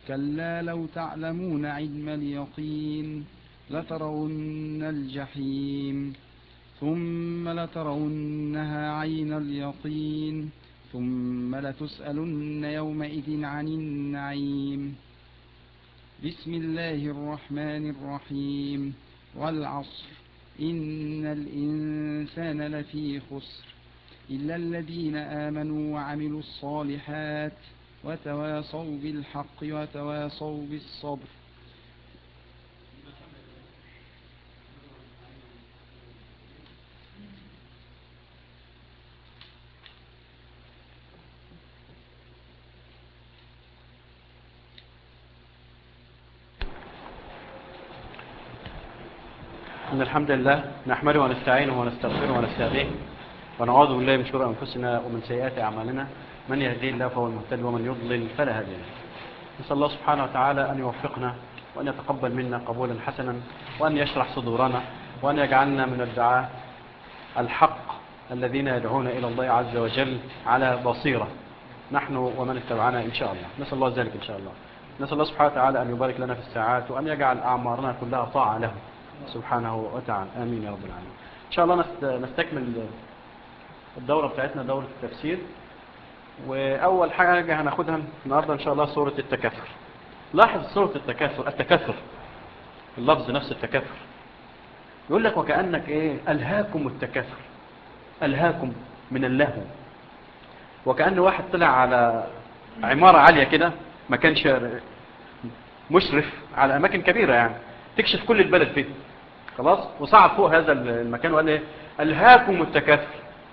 كلا لو تعلمون علم اليقين لترون الجحيم ثم لترونها عين اليقين ثم لتسألن يومئذ عن النعيم بسم الله الرحمن الرحيم والعصر إن الإنسان لفي خسر إلا الذين آمنوا وعملوا الصالحات وتواصوا بالحق وتواصوا بالصبر إن الحمد لله نحمده ونستعينه ونستغفره ونستهديه ونعوذ بالله من شرور أنفسنا ومن سيئات أعمالنا من يهديه الله فهو المهتد ومن يضلل فلا هادي له نسأل الله سبحانه وتعالى أن يوفقنا وأن يتقبل منا قبولا حسنا وأن يشرح صدورنا وأن يجعلنا من الدعاء الحق الذين يدعون إلى الله عز وجل على بصيرة نحن ومن اتبعنا إن شاء الله نسأل الله ذلك إن شاء الله نسأل الله سبحانه وتعالى أن يبارك لنا في الساعات وأن يجعل أعمارنا كلها طاعة له سبحانه وتعالى آمين يا رب العالمين إن شاء الله نستكمل الدورة بتاعتنا دورة التفسير وأول حاجة هناخدها النهاردة إن شاء الله سورة التكاثر لاحظ سورة التكاثر التكاثر اللفظ نفس التكاثر يقول لك وكأنك إيه ألهاكم التكاثر ألهاكم من اللهو وكأن واحد طلع على عمارة عالية كده ما كانش مشرف على أماكن كبيرة يعني تكشف كل البلد فيه خلاص وصعد فوق هذا المكان وقال ايه ألهاكم التكاثر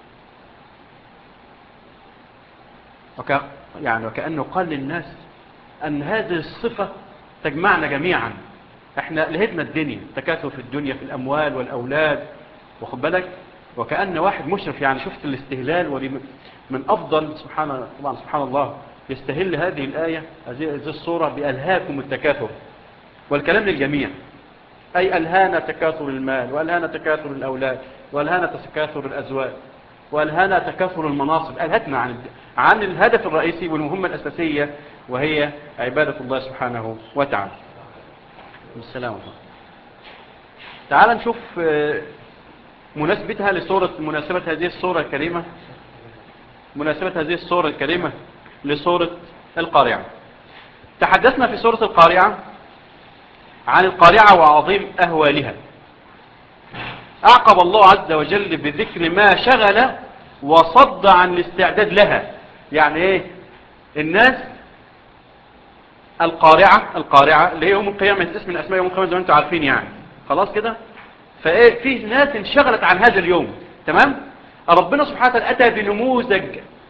وك... يعني وكأنه قال للناس أن هذه الصفة تجمعنا جميعا احنا لهدنا الدنيا تكاثر في الدنيا في الأموال والأولاد واخد بالك وكأن واحد مشرف يعني شفت الاستهلال ودي من أفضل سبحان طبعا سبحان الله يستهل هذه الآية هذه الصورة بألهاكم التكاثر والكلام للجميع أي ألهانا تكاثر المال وألهانا تكاثر الأولاد وألهانا تكاثر الأزواج وألهانا تكاثر المناصب ألهتنا عن عن الهدف الرئيسي والمهمة الأساسية وهي عبادة الله سبحانه وتعالى بالسلام عليكم تعال نشوف مناسبتها لصورة مناسبة هذه الصورة الكريمة مناسبة هذه الصورة الكريمة لصورة القارعة تحدثنا في صورة القارعة عن القارعة وعظيم أهوالها أعقب الله عز وجل بذكر ما شغل وصد عن الاستعداد لها يعني ايه الناس القارعة القارعة اللي هي يوم القيامة اسم من أسماء يوم القيامة زي ما انتم عارفين يعني خلاص كده فايه فيه ناس انشغلت عن هذا اليوم تمام ربنا سبحانه وتعالى أتى بنموذج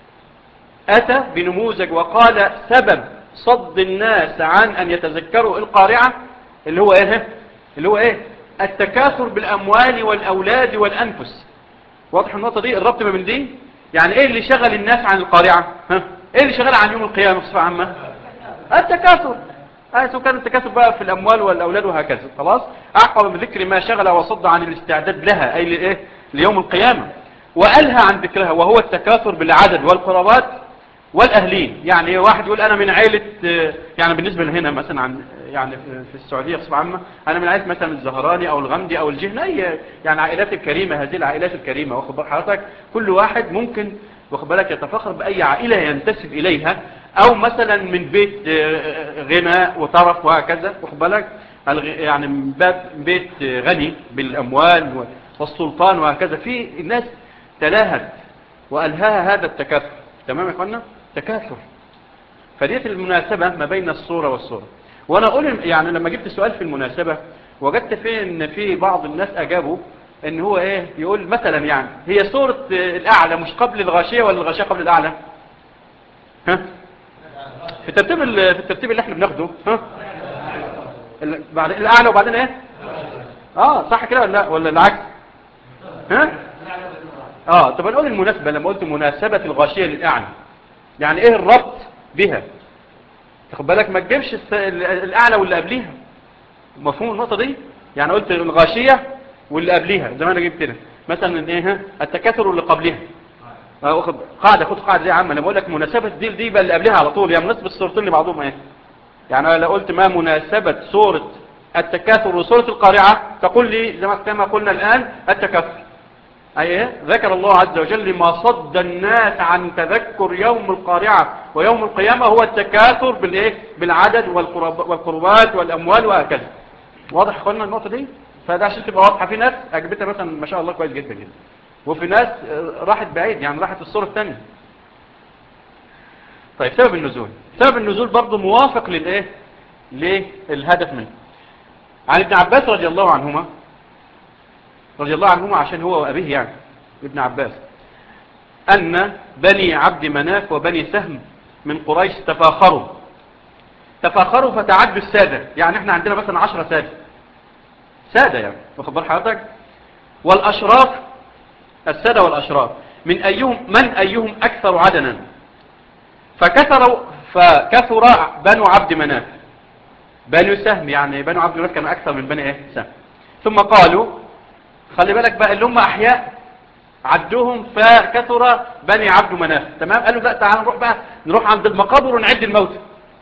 أتى بنموذج وقال سبب صد الناس عن أن يتذكروا القارعة اللي هو ايه اللي هو ايه التكاثر بالاموال والاولاد والانفس واضح النقطه دي الربط ما بين دي يعني ايه اللي شغل الناس عن القارعه ها ايه اللي شغل عن يوم القيامه بصفه عامه التكاثر آه كان التكاثر بقى في الاموال والاولاد وهكذا خلاص اعقب بذكر ما شغل وصد عن الاستعداد لها اي لايه ليوم القيامه والهى عن ذكرها وهو التكاثر بالعدد والقرابات والاهلين يعني واحد يقول انا من عائله يعني بالنسبه لهنا مثلا عن يعني في السعودية بصفة عامة أنا من عائلة مثلا الزهراني أو الغمدي أو الجهني يعني عائلات الكريمة هذه العائلات الكريمة واخد بال حضرتك كل واحد ممكن واخد بالك يتفخر بأي عائلة ينتسب إليها أو مثلا من بيت غنى وطرف وهكذا واخد بالك يعني من باب بيت غني بالأموال والسلطان وهكذا في الناس تلاهت وألهاها هذا التكاثر تمام يا اخوانا تكاثر فديت المناسبة ما بين الصورة والصورة وانا اقول يعني لما جبت سؤال في المناسبة وجدت فيه ان في بعض الناس اجابوا ان هو ايه يقول مثلا يعني هي صورة الاعلى مش قبل الغاشية ولا الغاشية قبل الاعلى ها في الترتيب في الترتيب اللي احنا بناخده ها بعد الاعلى وبعدين ايه اه صح كده ولا لا ولا العكس ها اه طب نقول المناسبة لما قلت مناسبة الغاشية للاعلى يعني ايه الربط بها تاخد بالك ما تجيبش الاعلى واللي قبليها مفهوم النقطه دي يعني قلت الغاشيه واللي قبليها زي ما انا جبت كده مثلا ايه التكاثر اللي قبلها واخد قاعده خد قاعده دي عامه انا بقول لك مناسبه دي دي بقى اللي قبلها على طول يعني مناسبه الصورتين لبعضهم ايه يعني لو قلت ما مناسبة سورة التكاثر وسورة القارعة تقول لي زي ما كما قلنا الآن التكاثر أي إيه؟ ذكر الله عز وجل ما صد الناس عن تذكر يوم القارعة ويوم القيامة هو التكاثر بالإيه؟ بالعدد والقرب والقربات والأموال وهكذا واضح قلنا النقطة دي فده عشان تبقى واضحة في ناس أجبتها مثلا ما شاء الله كويس جدا جدا وفي ناس راحت بعيد يعني راحت الصورة الثانية طيب سبب النزول سبب النزول برضه موافق للإيه للهدف منه عن ابن عباس رضي الله عنهما رضي الله عنهما عشان هو وأبيه يعني ابن عباس أن بني عبد مناف وبني سهم من قريش تفاخروا تفاخروا فتعدوا السادة يعني احنا عندنا مثلا عشرة سادة سادة يعني واخد بال حضرتك والأشراف السادة والأشراف من أيهم من أيهم أكثر عدنا فكثروا فكثر بنو عبد مناف بنو سهم يعني بنو عبد مناف كانوا أكثر من بني إيه سهم ثم قالوا خلي بالك بقى اللي هم أحياء عدوهم فكثر بني عبد مناف تمام قالوا لا تعالوا نروح بقى نروح عند المقابر ونعد الموت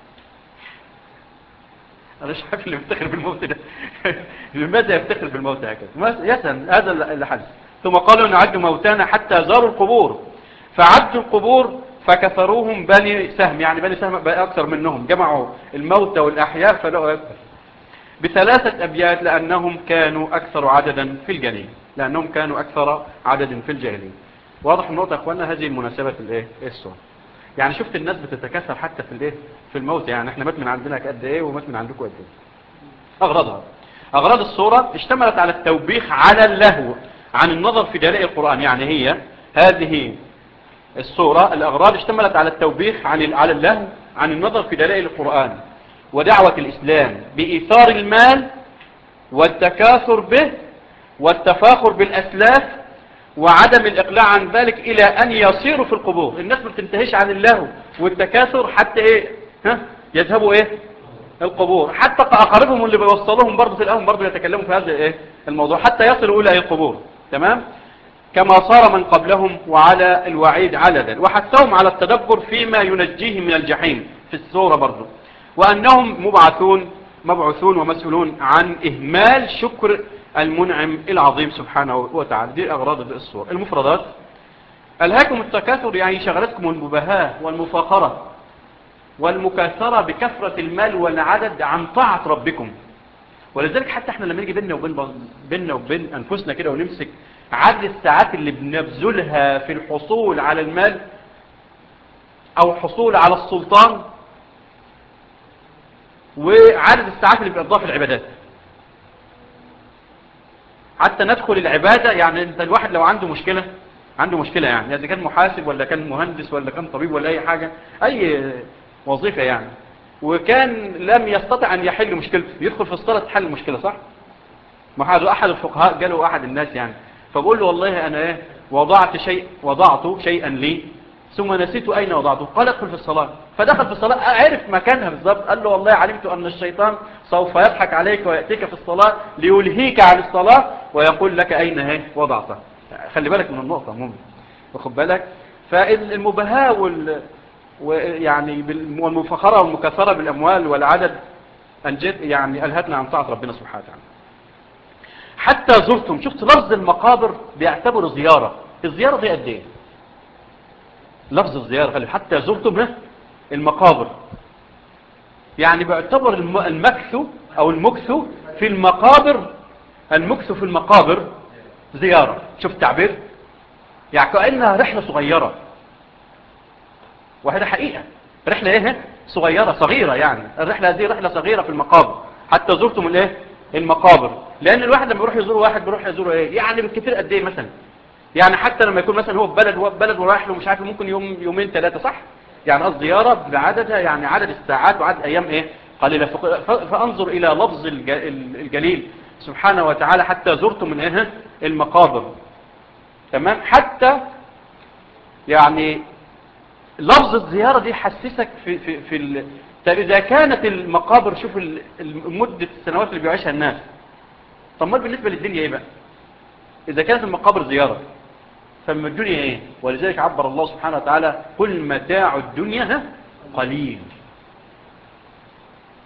انا مش عارف اللي بيفتخر بالموت ده لماذا يفتخر بالموت هكذا يسن هذا اللي حدث ثم قالوا نعد موتانا حتى زاروا القبور فعدوا القبور فكثروهم بني سهم يعني بني سهم بقى أكثر منهم جمعوا الموتى والأحياء فلقوا أكثر بثلاثة أبيات لأنهم كانوا أكثر عددا في الجليل لأنهم كانوا أكثر عدد في الجاهلين واضح النقطة يا أخوانا هذه المناسبة الإيه السؤال يعني شفت الناس بتتكاثر حتى في الإيه في الموت يعني احنا مات من عندنا قد إيه ومات من عندكم قد إيه أغراضها أغراض الصورة اشتملت على التوبيخ على اللهو عن النظر في دلائل القرآن يعني هي هذه الصورة الأغراض اشتملت على التوبيخ عن على اللهو عن النظر في دلائل القرآن ودعوة الإسلام بإيثار المال والتكاثر به والتفاخر بالأسلاف وعدم الإقلاع عن ذلك إلى أن يصيروا في القبور الناس ما بتنتهيش عن اللهو والتكاثر حتى إيه ها يذهبوا إيه القبور حتى أقاربهم اللي بيوصلوهم برضه في الأهم برضه يتكلموا في هذا إيه الموضوع حتى يصلوا إلى القبور تمام كما صار من قبلهم وعلى الوعيد علدا وحثهم على التدبر فيما ينجيهم من الجحيم في السورة برضه وأنهم مبعثون مبعوثون ومسؤولون عن إهمال شكر المنعم العظيم سبحانه وتعالى دي أغراض الصورة المفردات ألهاكم التكاثر يعني شغلتكم المباهاة والمفاخرة والمكاثرة بكثرة المال والعدد عن طاعة ربكم ولذلك حتى احنا لما نيجي بيننا وبين بيننا وبين أنفسنا كده ونمسك عدد الساعات اللي بنبذلها في الحصول على المال أو حصول على السلطان وعدد الساعات اللي بنقضيها في العبادات حتى ندخل العبادة يعني انت الواحد لو عنده مشكلة عنده مشكلة يعني اذا كان محاسب ولا كان مهندس ولا كان طبيب ولا اي حاجة اي وظيفة يعني وكان لم يستطع ان يحل مشكلته يدخل في الصلاة تحل المشكلة صح ما احد الفقهاء قالوا احد الناس يعني فبقول له والله انا ايه وضعت شيء وضعت شيئا لي ثم نسيت أين وضعته قال ادخل في الصلاة فدخل في الصلاة عرف مكانها بالضبط قال له والله علمت أن الشيطان سوف يضحك عليك ويأتيك في الصلاة ليلهيك عن الصلاة ويقول لك أين هي وضعتها خلي بالك من النقطة مهم واخد بالك فالمباهاة وال ويعني والمفخرة والمكاثرة بالأموال والعدد أنجد يعني ألهتنا عن طاعة ربنا سبحانه وتعالى حتى زرتم شفت لفظ المقابر بيعتبر زيارة الزيارة دي قد ايه لفظ الزيارة خلي حتى زرتم المقابر يعني بيعتبر المكث او المكث في المقابر المكث في المقابر زيارة شوف التعبير يعني كأنها رحلة صغيرة وهذا حقيقة رحلة ايه صغيرة صغيرة يعني الرحلة دي رحلة صغيرة في المقابر حتى زرتم الايه المقابر لان الواحد لما يروح يزور واحد بيروح يزوره ايه يعني بالكثير قد ايه مثلا يعني حتى لما يكون مثلا هو في بلد هو في بلد ورايح له مش عارف ممكن يوم يومين ثلاثة صح يعني الزيارة بعددها يعني عدد الساعات وعدد ايام ايه قليلة فانظر الى لفظ الجليل سبحانه وتعالى حتى زرتم من ايه المقابر تمام حتى يعني لفظ الزيارة دي حسسك في في في ال... طب اذا كانت المقابر شوف مدة السنوات اللي بيعيشها الناس طب ما بالنسبة للدنيا ايه بقى اذا كانت المقابر زيارة فما الدنيا ايه ولذلك عبر الله سبحانه وتعالى كل متاع الدنيا قليل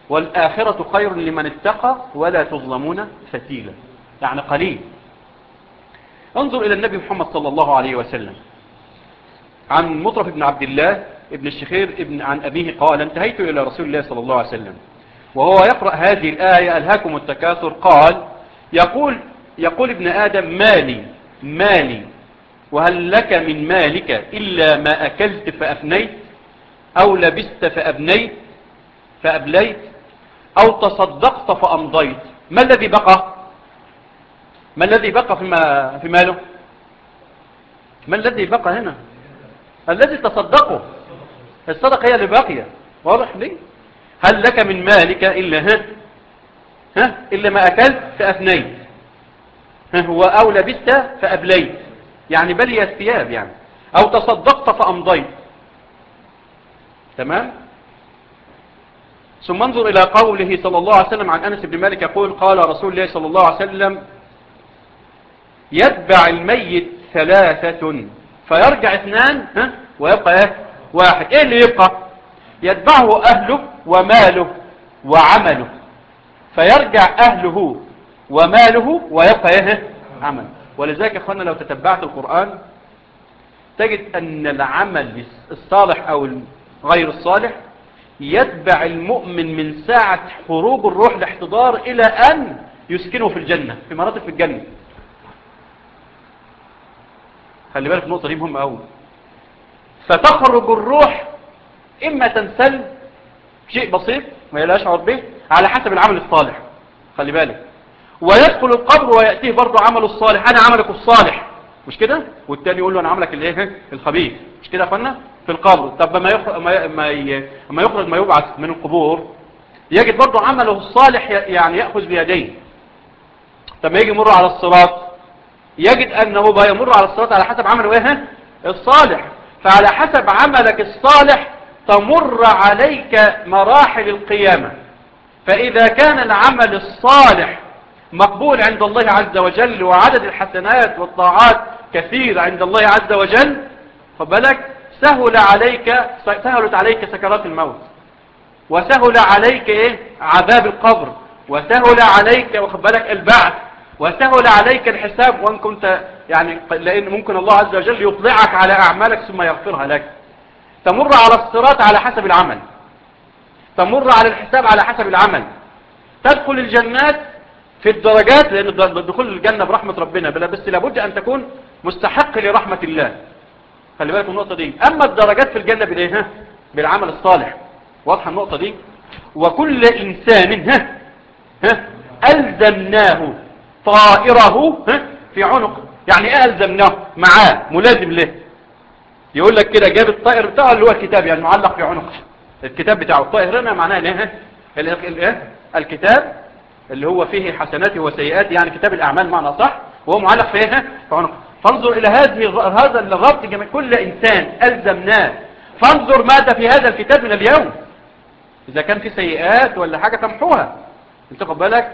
والآخرة خير لمن اتقى ولا تظلمون فتيلا يعني قليل انظر إلى النبي محمد صلى الله عليه وسلم عن مطرف بن عبد الله ابن الشخير ابن عن أبيه قال انتهيت إلى رسول الله صلى الله عليه وسلم وهو يقرأ هذه الآية ألهاكم التكاثر قال يقول يقول ابن آدم مالي مالي وهل لك من مالك إلا ما أكلت فأفنيت أو لبست فأبنيت فأبليت أو تصدقت فأمضيت ما الذي بقى ما الذي بقى في, ما في ماله ما الذي بقى هنا الذي تصدقه الصدقة هي اللي باقية واضح ليه هل لك من مالك إلا ها ها إلا ما أكلت فأفنيت ها هو أو لبست فأبليت يعني بلي الثياب يعني أو تصدقت فأمضيت تمام ثم انظر إلى قوله صلى الله عليه وسلم عن أنس بن مالك يقول قال رسول الله صلى الله عليه وسلم يتبع الميت ثلاثة فيرجع اثنان ها ويبقى ايه واحد ايه اللي يبقى يتبعه اهله وماله وعمله فيرجع اهله وماله ويبقى ايه عمل ولذلك يا اخوانا لو تتبعت القرآن تجد ان العمل الصالح او غير الصالح يتبع المؤمن من ساعة خروج الروح الاحتضار الى ان يسكنه في الجنة في مراتب في الجنة خلي بالك النقطة دي مهمة قوي فتخرج الروح اما تنسل شيء بسيط ما يشعر به على حسب العمل الصالح خلي بالك ويدخل القبر ويأتيه برضه عمله الصالح انا عملك الصالح مش كده والتاني يقول له انا عملك الايه الخبيث مش كده يا اخوانا في القبر طب ما يخرج ما ما يخرج ما يبعث من القبور يجد برضه عمله الصالح يعني ياخذ بيديه طب ما يجي يمر على الصراط يجد انه بيمر على الصراط على حسب عمله ايه الصالح فعلى حسب عملك الصالح تمر عليك مراحل القيامة فإذا كان العمل الصالح مقبول عند الله عز وجل وعدد الحسنات والطاعات كثير عند الله عز وجل فبلك سهل عليك سهلت عليك سكرات الموت وسهل عليك ايه عذاب القبر وسهل عليك بالك البعث وسهل عليك الحساب وان كنت يعني لان ممكن الله عز وجل يطلعك على اعمالك ثم يغفرها لك تمر على الصراط على حسب العمل تمر على الحساب على حسب العمل تدخل الجنات في الدرجات لان دخول الجنة برحمة ربنا بلا بس لابد ان تكون مستحق لرحمة الله خلي بالك النقطة دي اما الدرجات في الجنة بالايه بالعمل الصالح واضحة النقطة دي وكل انسان ها ها الزمناه طائره ها في عنق يعني ايه الزمناه معاه ملازم له يقول لك كده جاب الطائر بتاعه اللي هو الكتاب يعني معلق في عنقه الكتاب بتاعه الطائر هنا معناه ايه الايه الكتاب اللي هو فيه حسناته وسيئاته يعني كتاب الاعمال معنى صح وهو معلق في ايه في عنقه فانظر الى هذه هذا الربط جميع كل انسان الزمناه فانظر ماذا في هذا الكتاب من اليوم اذا كان في سيئات ولا حاجه تمحوها انت خد بالك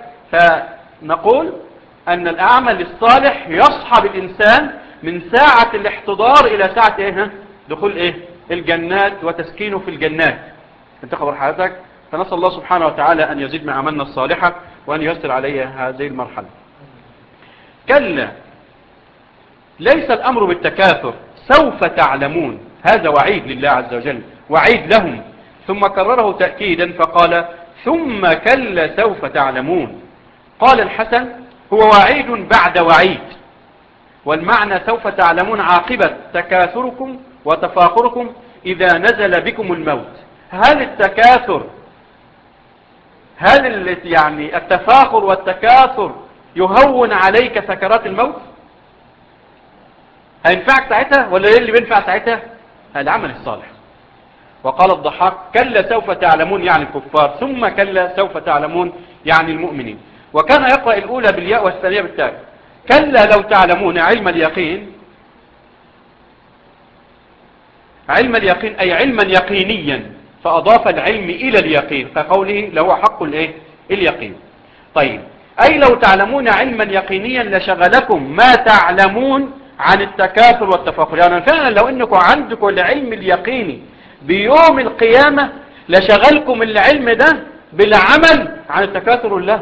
فنقول ان الاعمال الصالح يصحب الانسان من ساعة الاحتضار الى ساعة ايه دخول ايه الجنات وتسكينه في الجنات انت خبر حضرتك فنسأل الله سبحانه وتعالى ان يزيد من عملنا الصالحة وان يسر علي هذه المرحلة كلا ليس الامر بالتكاثر سوف تعلمون هذا وعيد لله عز وجل وعيد لهم ثم كرره تأكيدا فقال ثم كلا سوف تعلمون قال الحسن هو وعيد بعد وعيد والمعنى سوف تعلمون عاقبة تكاثركم وتفاخركم إذا نزل بكم الموت هل التكاثر هل يعني التفاخر والتكاثر يهون عليك سكرات الموت هينفعك ساعتها ولا ايه اللي بينفع ساعتها العمل الصالح وقال الضحاك كلا سوف تعلمون يعني الكفار ثم كلا سوف تعلمون يعني المؤمنين وكان يقرأ الأولى بالياء والثانية بالتاء كلا لو تعلمون علم اليقين علم اليقين أي علما يقينيا فأضاف العلم إلى اليقين كقوله لو حق الايه اليقين طيب أي لو تعلمون علما يقينيا لشغلكم ما تعلمون عن التكاثر والتفاخر يعني فعلا لو انكم عندكم العلم اليقيني بيوم القيامة لشغلكم العلم ده بالعمل عن التكاثر لله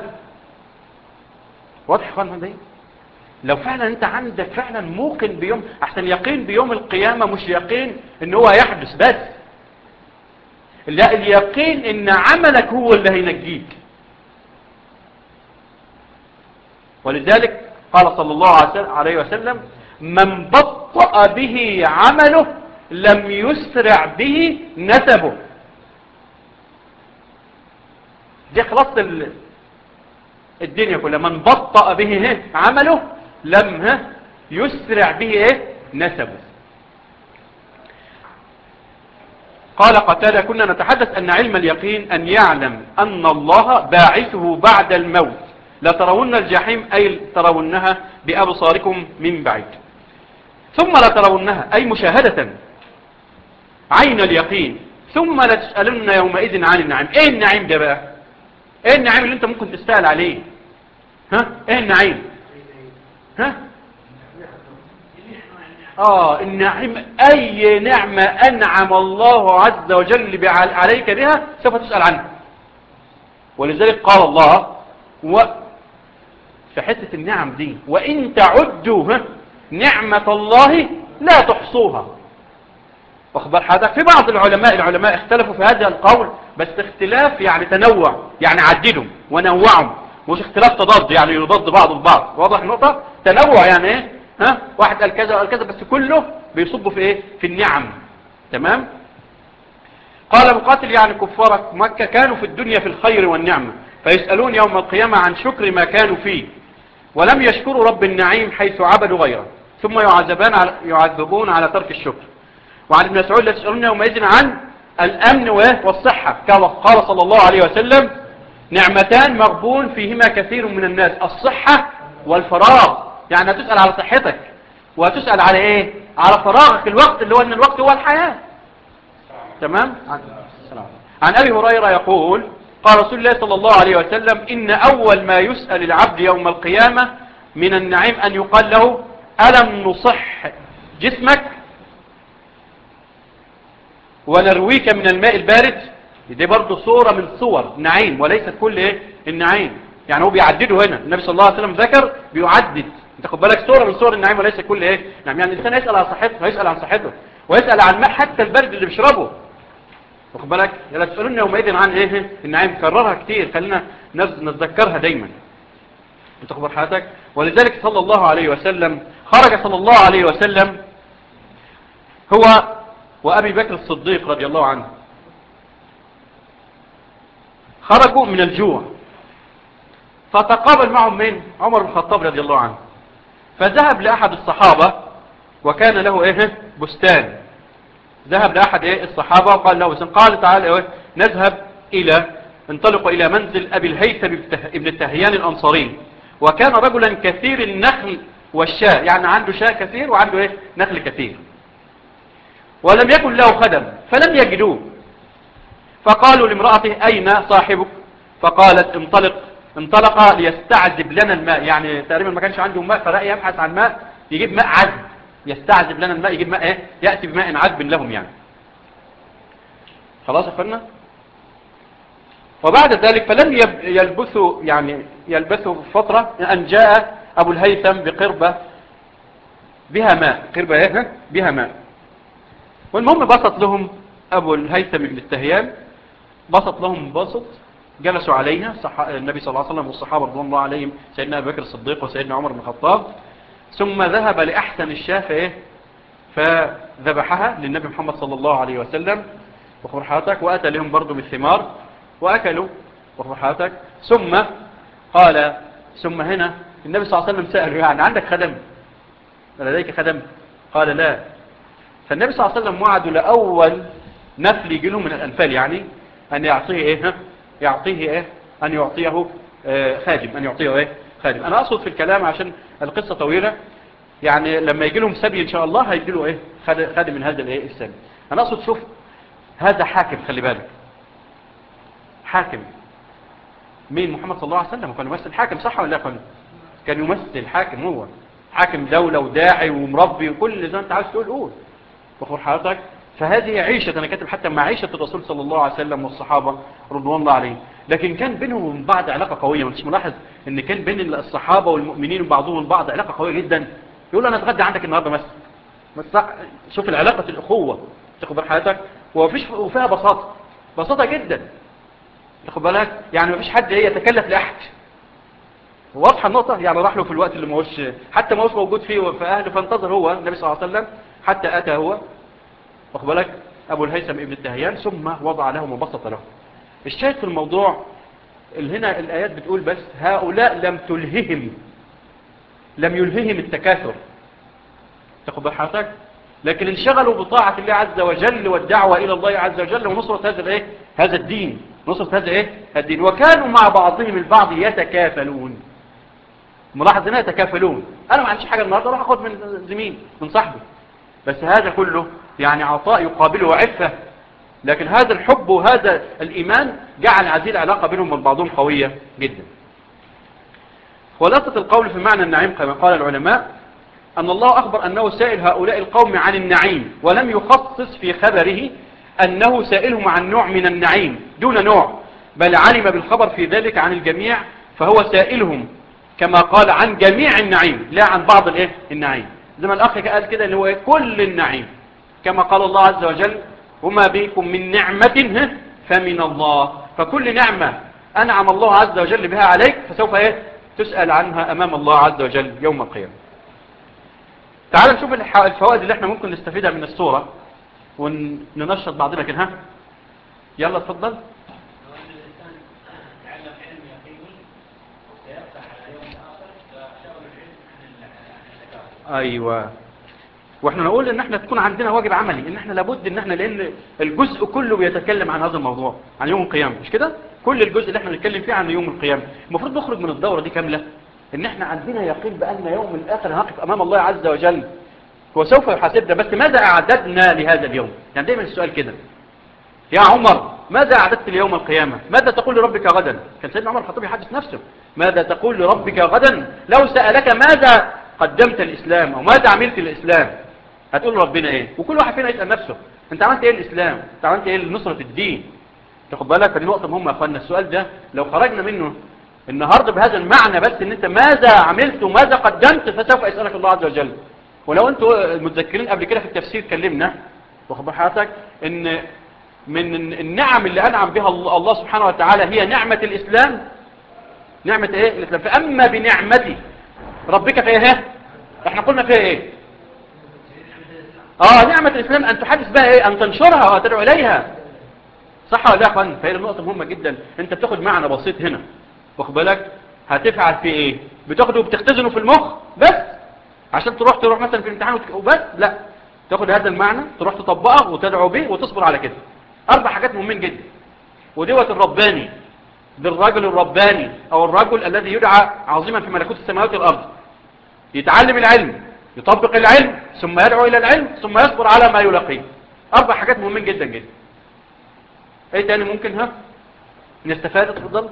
واضح اخوانا ده لو فعلا انت عندك فعلا موقن بيوم احسن يقين بيوم القيامة مش يقين ان هو يحدث بس لا اليقين ان عملك هو اللي هينجيك ولذلك قال صلى الله عليه وسلم من بطأ به عمله لم يسرع به نسبه دي خلاص الدنيا كلها من بطأ به عمله لم يسرع به ايه نسبه قال قتال كنا نتحدث أن علم اليقين أن يعلم أن الله باعثه بعد الموت لا ترون الجحيم أي ترونها بأبصاركم من بعيد ثم لا ترونها أي مشاهدة عين اليقين ثم لا تسألن يومئذ عن النعيم ايه النعيم ده بقى ايه النعيم اللي انت ممكن تستاهل عليه ها ايه النعيم ها اه النعيم اي نعمة انعم الله عز وجل عليك بها سوف تسأل عنها ولذلك قال الله و في حتة النعم دي وإن تعدوا نعمة الله لا تحصوها واخبر حضرتك في بعض العلماء العلماء اختلفوا في هذا القول بس اختلاف يعني تنوع يعني عددهم ونوعهم مش اختلاف تضاد يعني يضاد بعض البعض واضح النقطة تنوع يعني ايه ها واحد قال كذا وقال كذا بس كله بيصب في ايه في النعم تمام قال مقاتل يعني كفار مكة كانوا في الدنيا في الخير والنعمة فيسألون يوم القيامة عن شكر ما كانوا فيه ولم يشكروا رب النعيم حيث عبدوا غيره ثم يعذبان على يعذبون على ترك الشكر وعن ابن مسعود لا تسألون يومئذ عن الأمن والصحة قال صلى الله عليه وسلم نعمتان مغبون فيهما كثير من الناس الصحة والفراغ يعني هتسأل على صحتك وهتسأل على ايه على فراغك الوقت اللي هو ان الوقت هو الحياة تمام عن أبي هريرة يقول قال رسول الله صلى الله عليه وسلم إن أول ما يسأل العبد يوم القيامة من النعيم أن يقال له ألم نصح جسمك ونرويك من الماء البارد دي برضو صورة من صور نعيم وليست كل ايه النعيم يعني هو بيعدده هنا النبي صلى الله عليه وسلم ذكر بيعدد انت خد بالك صورة من صور النعيم وليس كل ايه نعم يعني الانسان يسأل عن صحته ويسأل عن صحته ويسأل عن ماء حتى البرد اللي بيشربه واخد بالك يلا تسألوني يومئذ عن ايه النعيم كررها كتير خلينا نتذكرها دايما انت خبر حياتك ولذلك صلى الله عليه وسلم خرج صلى الله عليه وسلم هو وأبي بكر الصديق رضي الله عنه خرجوا من الجوع فتقابل معهم من عمر بن الخطاب رضي الله عنه فذهب لأحد الصحابة وكان له ايه بستان ذهب لأحد ايه الصحابة وقال له بستان قال تعالى ايه نذهب إلى انطلقوا إلى منزل أبي الهيثم ابن التهيان الأنصاري وكان رجلا كثير النخل والشاة يعني عنده شاة كثير وعنده ايه نخل كثير ولم يكن له خدم فلم يجدوه فقالوا لامرأته أين صاحبك فقالت انطلق انطلق ليستعذب لنا الماء يعني تقريبا ما كانش عنده ماء فرأى يبحث عن ماء يجيب ماء عذب يستعذب لنا الماء يجيب ماء ايه يأتي بماء عذب لهم يعني خلاص أخذنا وبعد ذلك فلم يلبثوا يعني يلبثوا فترة أن جاء أبو الهيثم بقربة بها ماء قربة ايه بها ماء والمهم بسط لهم أبو الهيثم بن التهيان بسط لهم بسط جلسوا عليها النبي صلى الله عليه وسلم والصحابة رضوان الله عليهم سيدنا أبو بكر الصديق وسيدنا عمر بن الخطاب ثم ذهب لأحسن الشاة إيه فذبحها للنبي محمد صلى الله عليه وسلم وخبر حياتك وأتى لهم برضو بالثمار وأكلوا وخبر حياتك ثم قال ثم هنا النبي صلى الله عليه وسلم سأله يعني عندك خدم لديك خدم قال لا فالنبي صلى الله عليه وسلم وعده لأول نفل يجي لهم من الأنفال يعني أن يعطيه إيه يعطيه إيه أن يعطيه آه خادم أن يعطيه إيه خادم أنا أقصد في الكلام عشان القصة طويلة يعني لما يجي لهم سبي إن شاء الله هيجي له إيه خادم من هذا الإيه السبي أنا أقصد شوف هذا حاكم خلي بالك حاكم مين محمد صلى الله عليه وسلم كان يمثل حاكم صح ولا لا كان يمثل حاكم هو حاكم دولة وداعي ومربي وكل زي ما انت عايز تقول قول بخور حضرتك فهذه عيشة أنا كاتب حتى مع عيشة الرسول صلى الله عليه وسلم والصحابة رضوان الله عليهم لكن كان بينهم وبين بعض علاقة قوية مش ملاحظ ان كان بين الصحابة والمؤمنين وبعضهم من بعض علاقة قوية جدا يقول له انا اتغدى عندك النهاردة مثلا بس شوف العلاقة الأخوة تاخد بال حياتك ومفيش وفيها بساطة بساطة جدا تاخد بالك يعني مفيش حد ايه يتكلف لأحد واضحة النقطة يعني راح له في الوقت اللي ما هوش حتى ما هوش موجود فيه في أهله فانتظر هو النبي صلى الله عليه وسلم حتى أتى هو واخد بالك أبو الهيثم ابن الدهيان ثم وضع لهم وبسط لهم الشاهد في الموضوع اللي هنا الآيات بتقول بس هؤلاء لم تلههم لم يلههم التكاثر تاخد بحثك لكن انشغلوا بطاعة الله عز وجل والدعوة إلى الله عز وجل ونصرة هذا الايه هذا الدين نصرة هذا ايه الدين وكانوا مع بعضهم البعض يتكافلون ملاحظ انها يتكافلون انا ما عنديش حاجة النهاردة اروح اخد من زميل من صاحبي بس هذا كله يعني عطاء يقابله عفة لكن هذا الحب وهذا الإيمان جعل هذه العلاقة بينهم وبين بعضهم قوية جدا خلاصة القول في معنى النعيم كما قال العلماء أن الله أخبر أنه سائل هؤلاء القوم عن النعيم ولم يخصص في خبره أنه سائلهم عن نوع من النعيم دون نوع بل علم بالخبر في ذلك عن الجميع فهو سائلهم كما قال عن جميع النعيم لا عن بعض الايه النعيم زي ما الأخ قال كده اللي هو إيه؟ كل النعيم كما قال الله عز وجل وما بكم من نعمة فمن الله فكل نعمة أنعم الله عز وجل بها عليك فسوف إيه؟ تسأل عنها أمام الله عز وجل يوم القيامة تعال نشوف الفوائد اللي احنا ممكن نستفيدها من الصورة وننشط بعضنا كده ها يلا اتفضل ايوه واحنا نقول ان احنا تكون عندنا واجب عملي ان احنا لابد ان احنا لان الجزء كله بيتكلم عن هذا الموضوع عن يوم القيامة مش كده كل الجزء اللي احنا بنتكلم فيه عن يوم القيامة المفروض نخرج من الدورة دي كاملة ان احنا عندنا يقين بان يوم الاخر هنقف امام الله عز وجل وسوف يحاسبنا بس ماذا اعددنا لهذا اليوم يعني دايما السؤال كده يا عمر ماذا اعددت ليوم القيامة ماذا تقول لربك غدا كان سيدنا عمر الخطيب يحدث نفسه ماذا تقول لربك غدا لو سألك ماذا قدمت الاسلام او ماذا عملت الاسلام هتقول ربنا ايه وكل واحد فينا يسأل نفسه انت عملت ايه الاسلام انت عملت ايه لنصرة الدين تاخد بالك فدي نقطة مهمة يا اخوانا السؤال ده لو خرجنا منه النهاردة بهذا المعنى بس ان انت ماذا عملت وماذا قدمت فسوف يسألك الله عز وجل ولو انتوا متذكرين قبل كده في التفسير كلمنا واخد حضرتك ان من النعم اللي انعم بها الله سبحانه وتعالى هي نعمة الاسلام نعمة ايه الاسلام فاما بنعمتي ربك فيها ايه احنا قلنا فيها ايه اه نعمة الاسلام ان تحدث بها ايه ان تنشرها وتدعو اليها صح ولا لا يا اخوان فهي النقطة مهمة جدا انت بتاخد معنى بسيط هنا واخد بالك هتفعل فيه ايه بتاخده وبتختزنه في المخ بس عشان تروح تروح مثلا في الامتحان وبس لا تاخد هذا المعنى تروح تطبقه وتدعو به وتصبر على كده اربع حاجات مهمين جدا ودوت الرباني بالرجل الرباني او الرجل الذي يدعى عظيما في ملكوت السماوات والارض يتعلم العلم يطبق العلم ثم يدعو الى العلم ثم يصبر على ما يلاقيه اربع حاجات مهمين جدا جدا ايه تاني ممكن ها نستفاد اتفضل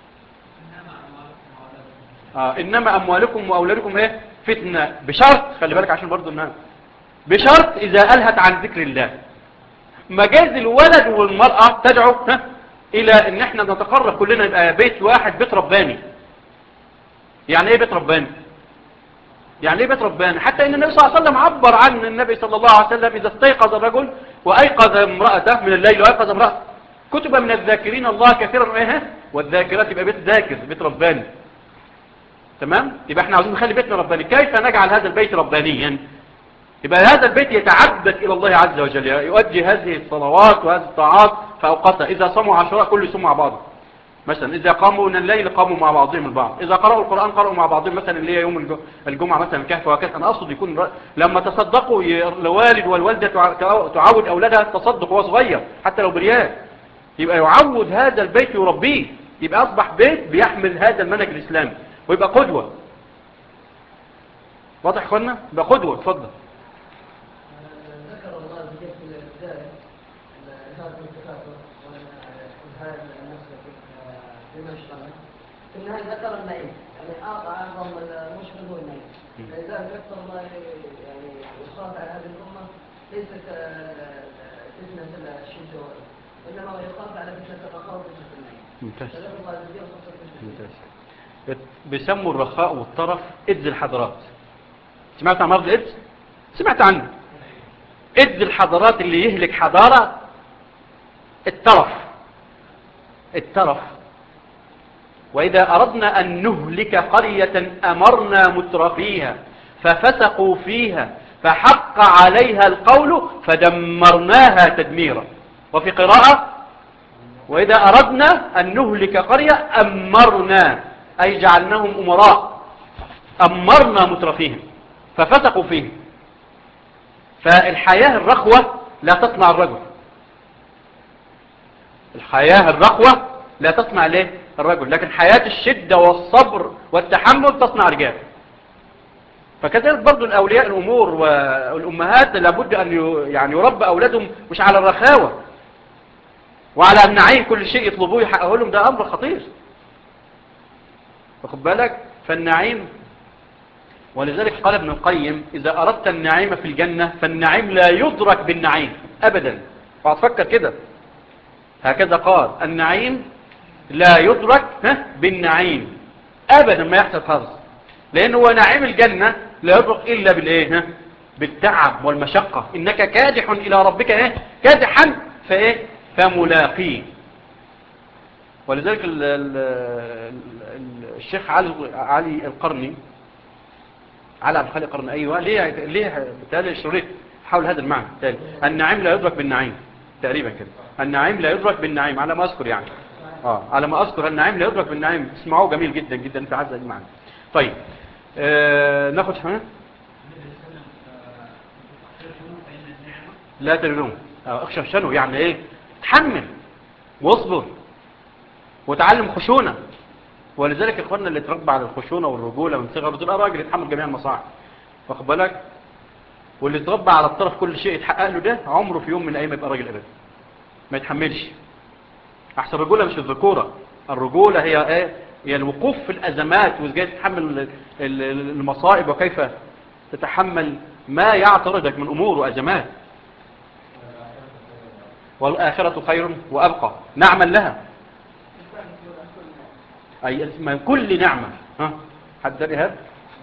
آه انما اموالكم واولادكم ايه فتنة بشرط خلي بالك عشان برضو الناس بشرط اذا الهت عن ذكر الله مجاز الولد والمرأة تدعو ها الى ان احنا نتقرب كلنا يبقى بيت واحد بيت رباني يعني ايه بيت رباني يعني ايه بيت رباني حتى ان النبي صلى الله عليه وسلم عبر عن النبي صلى الله عليه وسلم اذا استيقظ الرجل وايقظ امرأته من الليل وايقظ امرأته كتب من الذاكرين الله كثيرا وايه والذاكرات يبقى بيت ذاكر بيت رباني تمام يبقى احنا عاوزين نخلي بيتنا رباني كيف نجعل هذا البيت ربانيا يبقى هذا البيت يتعبد الى الله عز وجل يؤدي هذه الصلوات وهذه الطاعات في اوقاتها اذا صموا عشراء كل يصوم مع بعض مثلا اذا قاموا من الليل قاموا مع بعضهم البعض اذا قرأوا القرآن قرأوا مع بعضهم مثلا اللي هي يوم الجمعة مثلا الكهف وهكذا انا اقصد يكون ر... لما تصدقوا الوالد والوالدة تعود اولادها التصدق وهو صغير حتى لو بريال يبقى يعود هذا البيت يربيه يبقى اصبح بيت بيحمل هذا المنهج الاسلامي ويبقى قدوة واضح يا اخوانا يبقى قدوة اتفضل ذكر الله في الابتداء هذا التكاثر والانهاء النفس بما اشتغل في النهاية ذكر النعيم يعني اعطى اعظم المشغل هو النعيم فلذلك ذكر الله يعني يخاف على هذه الامه ليست فتنه الشمس وانما يخاف على فتنه الرخاء وفتنه النعيم ممتاز جزاك الله جزيلا خصوصا ممتاز بيسموا الرخاء والطرف إذ الحضارات سمعت عن مرض الإذ؟ سمعت عنه إذ الحضارات اللي يهلك حضارة الترف الترف وإذا أردنا أن نهلك قرية أمرنا مترفيها ففسقوا فيها فحق عليها القول فدمرناها تدميرا وفي قراءة وإذا أردنا أن نهلك قرية أمرنا أي جعلناهم أمراء أمرنا مترفيهم ففسقوا فيه فالحياة الرخوة لا تصنع الرجل الحياة الرخوة لا تصنع ليه الرجل لكن حياة الشدة والصبر والتحمل تصنع رجال فكذلك برضو الأولياء الأمور والأمهات لابد أن ي- يعني يربى أولادهم مش على الرخاوة وعلى أن نعين كل شيء يطلبوه يحققه لهم ده أمر خطير واخد بالك فالنعيم ولذلك قال ابن القيم إذا أردت النعيم في الجنة فالنعيم لا يدرك بالنعيم أبدا فأتفكر كده هكذا قال النعيم لا يدرك ها، بالنعيم أبدا ما يحصل خالص لأن هو نعيم الجنة لا يدرك إلا بالإيه ها؟ بالتعب والمشقة إنك كادح إلى ربك إيه؟ كادحا فإيه فملاقيه ولذلك ال ال ال الشيخ علي, علي القرني علي عبد الخالق القرني أيوة ليه ليه بالتالي الشريط حول هذا المعنى بالتالي النعيم لا يدرك بالنعيم تقريبا كده النعيم لا يدرك بالنعيم على ما أذكر يعني اه على ما أذكر النعيم لا يدرك بالنعيم اسمعوه جميل جدا جدا في هذا المعنى طيب آه ناخد ها لا تلوم آه اخشى شنو يعني ايه تحمل واصبر وتعلم خشونة ولذلك اخواننا اللي اتربى على الخشونة والرجولة من صغره تبقى راجل يتحمل جميع المصاعب واخد بالك واللي اتربى على الطرف كل شيء يتحقق له ده عمره في يوم من الايام يبقى راجل ابدا ما يتحملش احسن الرجولة مش الذكورة الرجولة هي ايه هي الوقوف في الازمات وازاي تتحمل ال- ال- المصائب وكيف تتحمل ما يعترضك من امور وازمات والآخرة خير وأبقى نعمل لها أي من كل نعمة ها حد ده هذا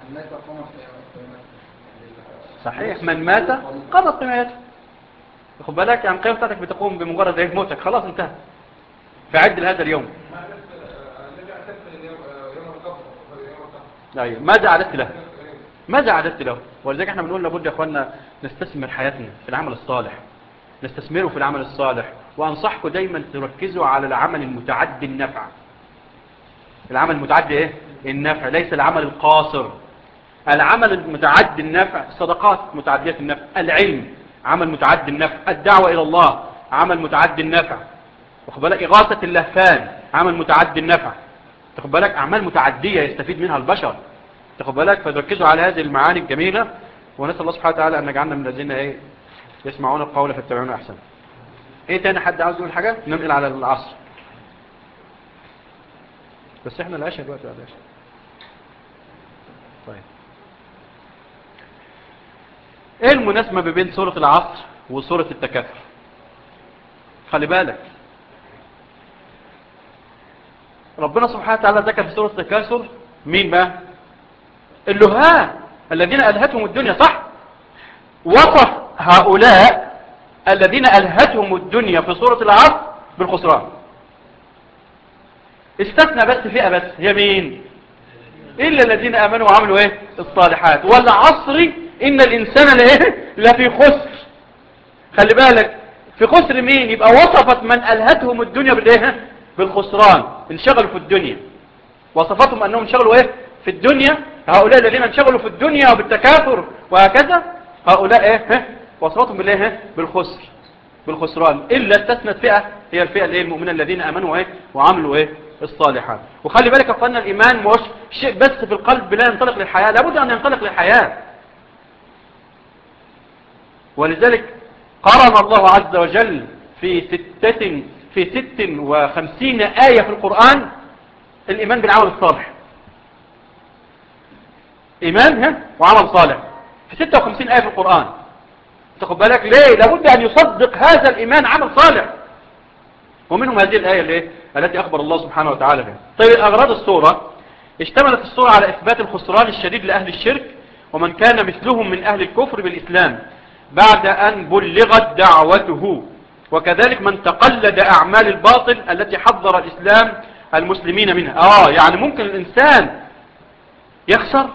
صحيح من مات قضت قيمته خد بالك يعني القيمة بتاعتك بتقوم بمجرد ايه موتك خلاص انتهى فعد لهذا اليوم أيوة. ماذا أعددت له ماذا أعددت له ولذلك احنا بنقول لابد يا اخوانا نستثمر حياتنا في العمل الصالح نستثمره في العمل الصالح وأنصحكم دايما تركزوا على العمل المتعدي النفع العمل المتعدي ايه النفع ليس العمل القاصر العمل المتعدي النفع صدقات متعدية النفع العلم عمل متعدي النفع الدعوة إلى الله عمل متعدي النفع واخد بالك إغاثة اللهفان عمل متعدي النفع تاخد بالك أعمال متعدية يستفيد منها البشر تاخد بالك فتركزوا على هذه المعاني الجميلة ونسأل الله سبحانه وتعالى أن نجعلنا من الذين ايه يسمعون القول فاتبعون أحسن ايه تاني حد عاوز يقول حاجة ننقل على العصر بس احنا العشاء دلوقتي بعد العشاء طيب ايه المناسبة ما بين سورة العصر وسورة التكاثر خلي بالك ربنا سبحانه وتعالى ذكر في سورة التكاثر مين بقى اللهاء الذين ألهتهم الدنيا صح وصف هؤلاء الذين ألهتهم الدنيا في سورة العصر بالخسران استثنى بس فئة بس هي مين إلا الذين آمنوا وعملوا إيه الصالحات والعصر إن الإنسان لإيه لفي خسر خلي بالك في خسر مين يبقى وصفت من ألهتهم الدنيا بالإيه بالخسران انشغلوا في الدنيا وصفتهم أنهم انشغلوا إيه في الدنيا هؤلاء الذين انشغلوا في الدنيا وبالتكاثر وهكذا هؤلاء إيه ها؟ وصفتهم بالإيه ها؟ بالخسر بالخسران إلا استثنت فئة هي الفئة اللي هي المؤمنة الذين آمنوا إيه وعملوا إيه الصالحات وخلي بالك يا اخوانا الإيمان مش شيء بس في القلب لا ينطلق للحياة لابد أن ينطلق للحياة ولذلك قرن الله عز وجل في ستة في ست وخمسين آية في القرآن الإيمان بالعمل الصالح إيمان ها وعمل صالح في 56 آية في القرآن تاخد بالك ليه لابد أن يصدق هذا الإيمان عمل صالح ومنهم هذه الآية اللي التي أخبر الله سبحانه وتعالى بها طيب أغراض السورة اشتملت السورة على إثبات الخسران الشديد لأهل الشرك ومن كان مثلهم من أهل الكفر بالإسلام بعد أن بلغت دعوته وكذلك من تقلد أعمال الباطل التي حذر الإسلام المسلمين منها آه يعني ممكن الإنسان يخسر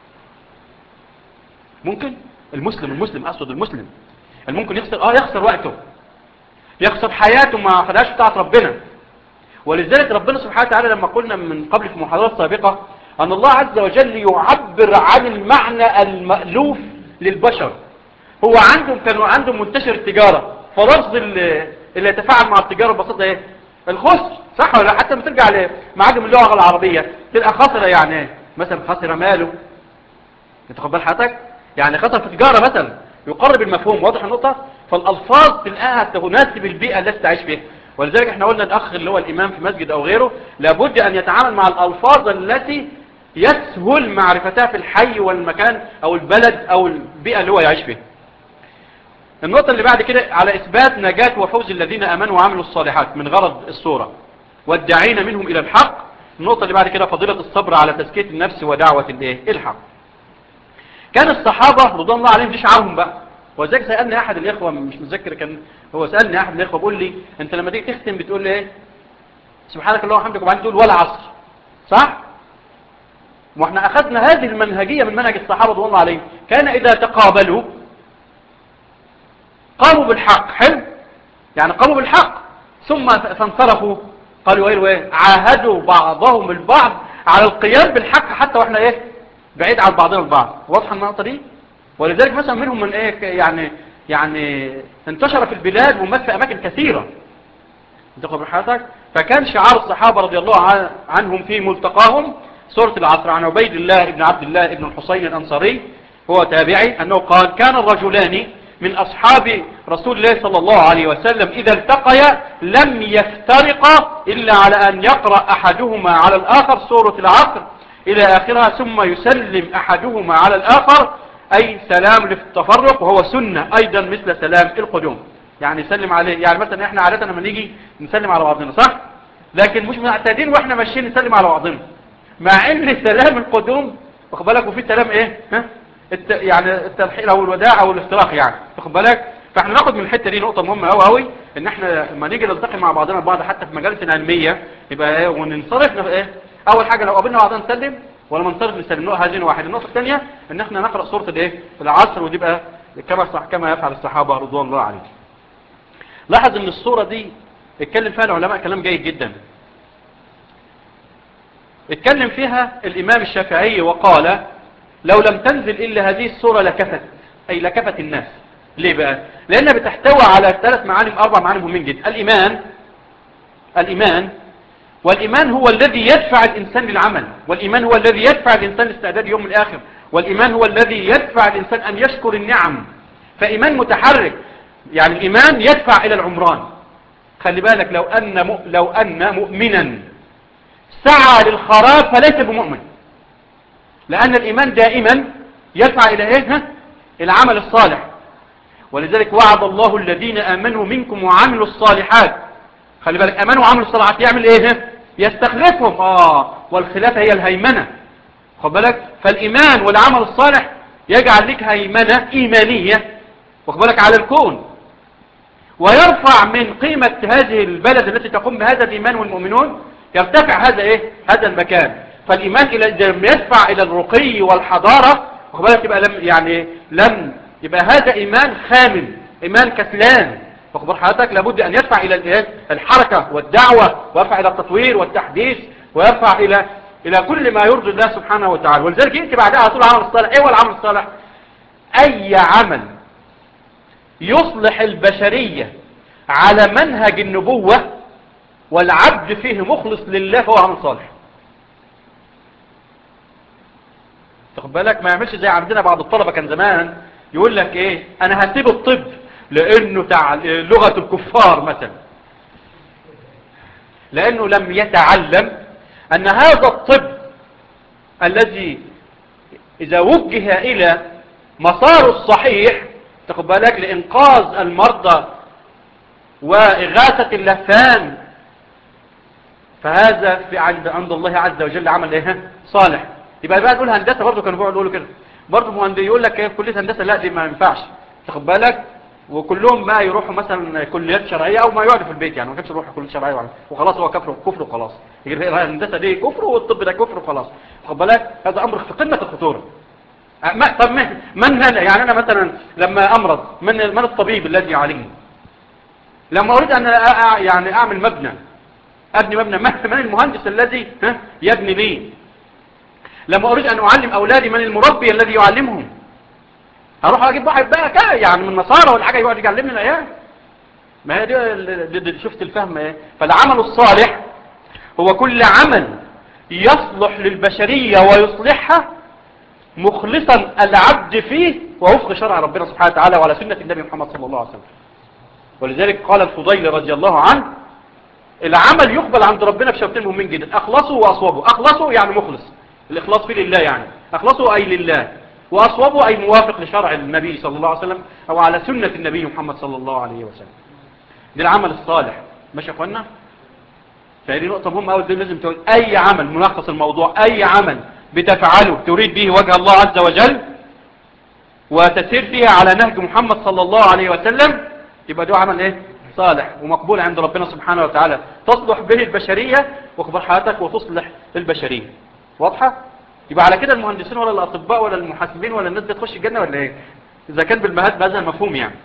ممكن المسلم المسلم أقصد المسلم الممكن يخسر آه يخسر وقته يخسر حياته ما خدهاش بتاعت ربنا ولذلك ربنا سبحانه وتعالى لما قلنا من قبل في محاضرات سابقة أن الله عز وجل يعبر عن المعنى المألوف للبشر هو عندهم كانوا عندهم منتشر التجارة فلفظ اللي, اللي يتفاعل مع التجارة ببساطة ايه الخسر صح ولا حتى لما ترجع لمعاجم اللغة العربية تلقى خسر يعني ايه مثلا خسر ماله تاخد بال حضرتك يعني خسر في تجارة مثلا يقرب المفهوم واضح النقطة فالألفاظ تلقاها تناسب البيئة التي تعيش فيها ولذلك احنا قلنا الأخ اللي هو الإمام في مسجد أو غيره لابد أن يتعامل مع الألفاظ التي يسهل معرفتها في الحي والمكان أو البلد أو البيئة اللي هو يعيش فيها النقطة اللي بعد كده على إثبات نجاة وفوز الذين أمنوا وعملوا الصالحات من غرض الصورة والداعين منهم إلى الحق النقطة اللي بعد كده فضيلة الصبر على تزكية النفس ودعوة الايه الحق كان الصحابة رضوان الله عليهم دي شعارهم بقى وذلك سألني أحد الإخوة مش متذكر كان هو سألني أحد الإخوة بيقول لي أنت لما تيجي تختم بتقول لي إيه سبحانك اللهم وبحمدك وبعدين تقول ولا عصر صح واحنا أخذنا هذه المنهجية من منهج الصحابة رضوان الله عليهم كان إذا تقابلوا قاموا بالحق حلو يعني قاموا بالحق ثم فانصرفوا قالوا ايه وايه عاهدوا بعضهم البعض على القيام بالحق حتى واحنا ايه بعيد عن بعضنا البعض واضحه النقطه دي ولذلك مثلا منهم من ايه يعني يعني انتشر في البلاد ومات في اماكن كثيره انتقوا بحياتك فكان شعار الصحابه رضي الله عنهم في ملتقاهم سوره العصر عن عبيد الله ابن عبد الله ابن الحسين الانصاري هو تابعي انه قال كان الرجلان من أصحاب رسول الله صلى الله عليه وسلم إذا التقيا لم يفترقا إلا على أن يقرأ أحدهما على الآخر سورة العصر إلى آخرها ثم يسلم أحدهما على الآخر أي سلام للتفرق وهو سنة أيضا مثل سلام القدوم يعني يسلم عليه يعني مثلا إحنا عادة لما نيجي نسلم على بعضنا صح لكن مش معتادين وإحنا ماشيين نسلم على بعضنا مع إن سلام القدوم واخد بالك وفي سلام إيه ها الت... يعني الترحيل او الوداع او الافتراق يعني واخد بالك فاحنا ناخد من الحته دي نقطه مهمه قوي قوي ان احنا لما نيجي نلتقي مع بعضنا البعض حتى في مجالس علميه يبقى ايه وننصرف ايه اول حاجه لو قابلنا بعضنا نسلم ولا ما ننصرف نسلم نقطه هذه واحد النقطه الثانيه ان احنا نقرا سوره الايه العصر ودي بقى كما صح كما يفعل الصحابه رضوان الله عليهم لاحظ ان الصوره دي اتكلم فيها العلماء كلام جيد جدا اتكلم فيها الامام الشافعي وقال لو لم تنزل إلا هذه الصورة لكفت أي لكفت الناس ليه بقى لأنها بتحتوي على ثلاث معاني أربع معاني مهمين جدا الإيمان الإيمان والإيمان هو الذي يدفع الإنسان للعمل والإيمان هو الذي يدفع الإنسان لاستعداد يوم الآخر والإيمان هو الذي يدفع الإنسان أن يشكر النعم فإيمان متحرك يعني الإيمان يدفع إلى العمران خلي بالك لو أن, مؤ... لو أن مؤمنا سعى للخراب فليس بمؤمن لأن الإيمان دائما يسعى إلى إيه؟ العمل الصالح ولذلك وعد الله الذين آمنوا منكم وعملوا الصالحات خلي بالك آمنوا وعملوا الصالحات يعمل إيه؟ يستخلفهم آه والخلافة هي الهيمنة خد بالك فالإيمان والعمل الصالح يجعل لك هيمنة إيمانية واخد بالك على الكون ويرفع من قيمة هذه البلد التي تقوم بهذا الإيمان والمؤمنون يرتفع هذا إيه؟ هذا المكان فالإيمان إلى لما يدفع إلى الرقي والحضارة بالك يبقى لم يعني لم يبقى هذا إيمان خامل إيمان كسلان واخبر حضرتك لابد أن يدفع إلى الحركة والدعوة ويرفع إلى التطوير والتحديث ويرفع إلى إلى كل ما يرضي الله سبحانه وتعالى ولذلك يأتي بعدها على طول العمل الصالح إيه هو العمل الصالح أي عمل يصلح البشرية على منهج النبوة والعبد فيه مخلص لله فهو عمل صالح تاخد بالك ما يعملش زي عندنا بعض الطلبة كان زمان يقول لك ايه انا هسيب الطب لانه تع... لغة الكفار مثلا لانه لم يتعلم ان هذا الطب الذي اذا وجه الى مساره الصحيح تاخد بالك لانقاذ المرضى واغاثة اللهفان فهذا في عند عند الله عز وجل عمل ايه صالح يبقى بقى نقول هندسه برضه كانوا بيقعدوا يقولوا كده برضه مهندس يقول لك ايه في كليه هندسه لا دي ما ينفعش تاخد بالك وكلهم ما يروحوا مثلا كليات شرعيه او ما يقعدوا في البيت يعني ما كانش يروحوا كليه شرعيه ولا- وخلاص هو كفر كفر وخلاص يجي الهندسه دي كفر والطب ده كفر وخلاص تاخد بالك هذا امر في قمه الخطوره ما طب من من هنا يعني انا مثلا لما امرض من من الطبيب الذي يعالجني لما اريد ان أ- أ- يعني اعمل مبنى ابني مبنى من من المهندس الذي ها يبني لي لما اريد ان اعلم اولادي من المربي الذي يعلمهم هروح اجيب واحد بقى كده يعني من نصارى ولا حاجه يقعد يعلمني العيال ما هي دي, دي, دي شفت الفهم ايه فالعمل الصالح هو كل عمل يصلح للبشريه ويصلحها مخلصا العبد فيه ووفق شرع ربنا سبحانه وتعالى وعلى سنة النبي محمد صلى الله عليه وسلم ولذلك قال الفضيل رضي الله عنه العمل يقبل عند ربنا بشرطين مهمين جدا اخلصوا واصوبوا اخلصوا يعني مخلص الاخلاص فيه لله يعني اخلصوا اي لله واصوبوا اي موافق لشرع النبي صلى الله عليه وسلم او على سنة النبي محمد صلى الله عليه وسلم دي العمل الصالح ماشي يا اخوانا فهذه نقطة مهمة أول دي لازم تقول أي عمل ملخص الموضوع أي عمل بتفعله تريد به وجه الله عز وجل وتسير فيها على نهج محمد صلى الله عليه وسلم يبقى ده عمل ايه صالح ومقبول عند ربنا سبحانه وتعالى تصلح به البشرية واخبر حياتك وتصلح البشرية واضحة يبقى على كده المهندسين ولا الأطباء ولا المحاسبين ولا الناس دي تخش الجنة ولا ايه إذا كان بالمهاد بهذا المفهوم يعني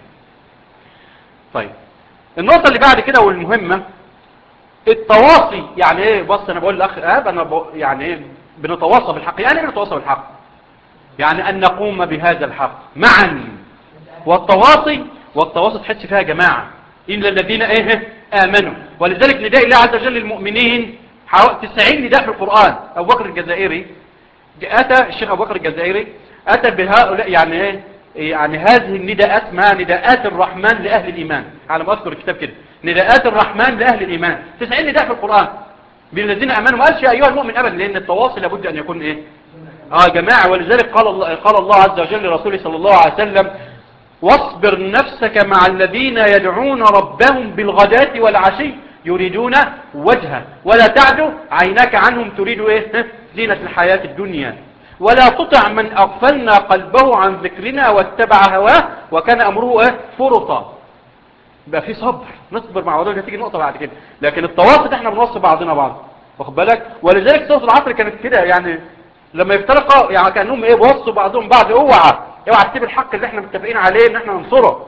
طيب النقطة اللي بعد كده والمهمة التواصي يعني ايه بص انا بقول للاخ ايهاب انا بق... يعني ايه بنتواصى بالحق يعني ايه بنتواصى بالحق يعني ان نقوم بهذا الحق معا والتواصي والتواصي تحس فيها جماعة إلا الذين ايه آمنوا ولذلك نداء الله عز وجل للمؤمنين حوالي 90 نداء في القرآن أبو بكر الجزائري أتى الشيخ أبو بكر الجزائري أتى بهؤلاء يعني ايه يعني هذه النداءات اسمها نداءات الرحمن لأهل الإيمان على ما أذكر الكتاب كده نداءات الرحمن لأهل الإيمان 90 نداء في القرآن بالذين أمنوا ما قالش يا أيها المؤمن أبدا لأن التواصل لابد أن يكون إيه آه جماعة ولذلك قال الله, قال الله عز وجل لرسوله صلى الله عليه وسلم واصبر نفسك مع الذين يدعون ربهم بالغداة والعشي يريدون وجهه ولا تعد عيناك عنهم تريد إيه زينة الحياة الدنيا ولا تطع من أغفلنا قلبه عن ذكرنا واتبع هواه وكان أمره إيه فرطا يبقى في صبر نصبر مع بعضنا هتيجي نقطة بعد كده لكن التواصل احنا بنوصي بعضنا بعض واخد بالك ولذلك سورة العصر كانت كده يعني لما يفترقوا يعني كانهم ايه بوصوا بعضهم بعض اوعى اوعى تسيب الحق اللي احنا متفقين عليه ان احنا ننصره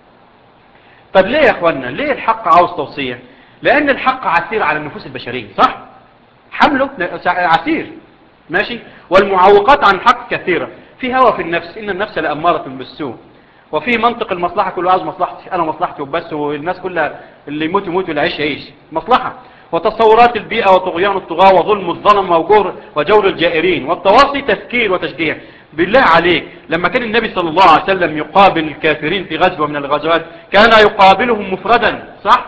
طب ليه يا اخوانا ليه الحق عاوز توصية لان الحق عسير على النفوس البشرية صح حمله عسير ماشي والمعوقات عن الحق كثيرة في هوى في النفس ان النفس لأمارة بالسوء وفي منطق المصلحة كله عاوز مصلحتي انا مصلحتي وبس والناس كلها اللي يموت يموت واللي يعيش يعيش مصلحة وتصورات البيئة وطغيان الطغاة وظلم الظلم وجور وجور الجائرين والتواصي تفكير وتشجيع بالله عليك لما كان النبي صلى الله عليه وسلم يقابل الكافرين في غزوة من الغزوات كان يقابلهم مفردا صح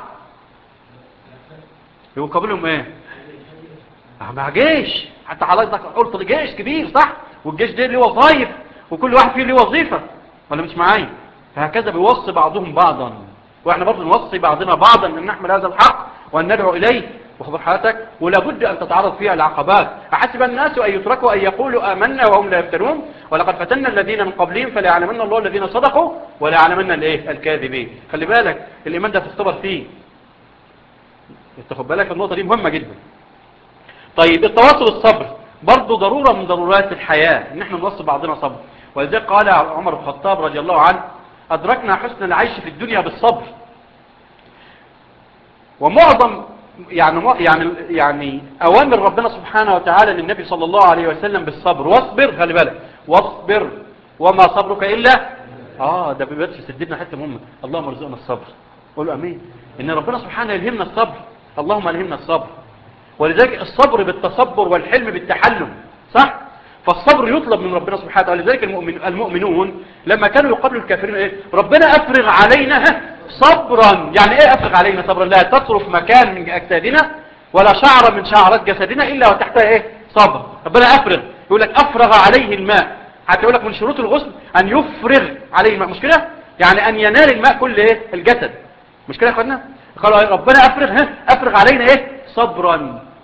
يقابلهم ايه مع جيش حتى حضرتك قلت جيش كبير صح والجيش ده له وظائف وكل واحد فيه له وظيفة ولا مش معايا فهكذا بيوصي بعضهم بعضا واحنا برضه نوصي بعضنا بعضا ان نحمل هذا الحق وان ندعو اليه واخبر حياتك ولابد ان تتعرض فيها العقبات احسب الناس ان يتركوا ان يقولوا امنا وهم لا يفتنون ولقد فتنا الذين من قبلهم فليعلمن الله الذين صدقوا وليعلمن الايه الكاذبين خلي بالك الايمان ده تختبر فيه تاخد بالك النقطه دي مهمه جدا طيب التواصل الصبر برضه ضرورة من ضرورات الحياة ان احنا نوصي بعضنا صبر ولذلك قال عمر بن الخطاب رضي الله عنه ادركنا حسن العيش في الدنيا بالصبر ومعظم يعني يعني يعني اوامر ربنا سبحانه وتعالى للنبي صلى الله عليه وسلم بالصبر واصبر خلي بالك واصبر وما صبرك الا اه ده بيبقى سددنا حته مهمه اللهم ارزقنا الصبر قولوا امين ان ربنا سبحانه يلهمنا الصبر اللهم الهمنا الصبر ولذلك الصبر بالتصبر والحلم بالتحلم صح فالصبر يطلب من ربنا سبحانه وتعالى لذلك المؤمن المؤمنون لما كانوا يقابلوا الكافرين ايه ربنا افرغ علينا صبرا يعني ايه افرغ علينا صبرا لا تصرف مكان من اجسادنا ولا شعر من شعرات جسدنا الا وتحتها ايه صبر ربنا افرغ يقول لك افرغ عليه الماء حتى يقول لك من شروط الغسل ان يفرغ عليه الماء مش كده يعني ان ينال الماء كل ايه الجسد مش كده يا اخوانا قالوا ربنا افرغ ها افرغ علينا ايه صبرا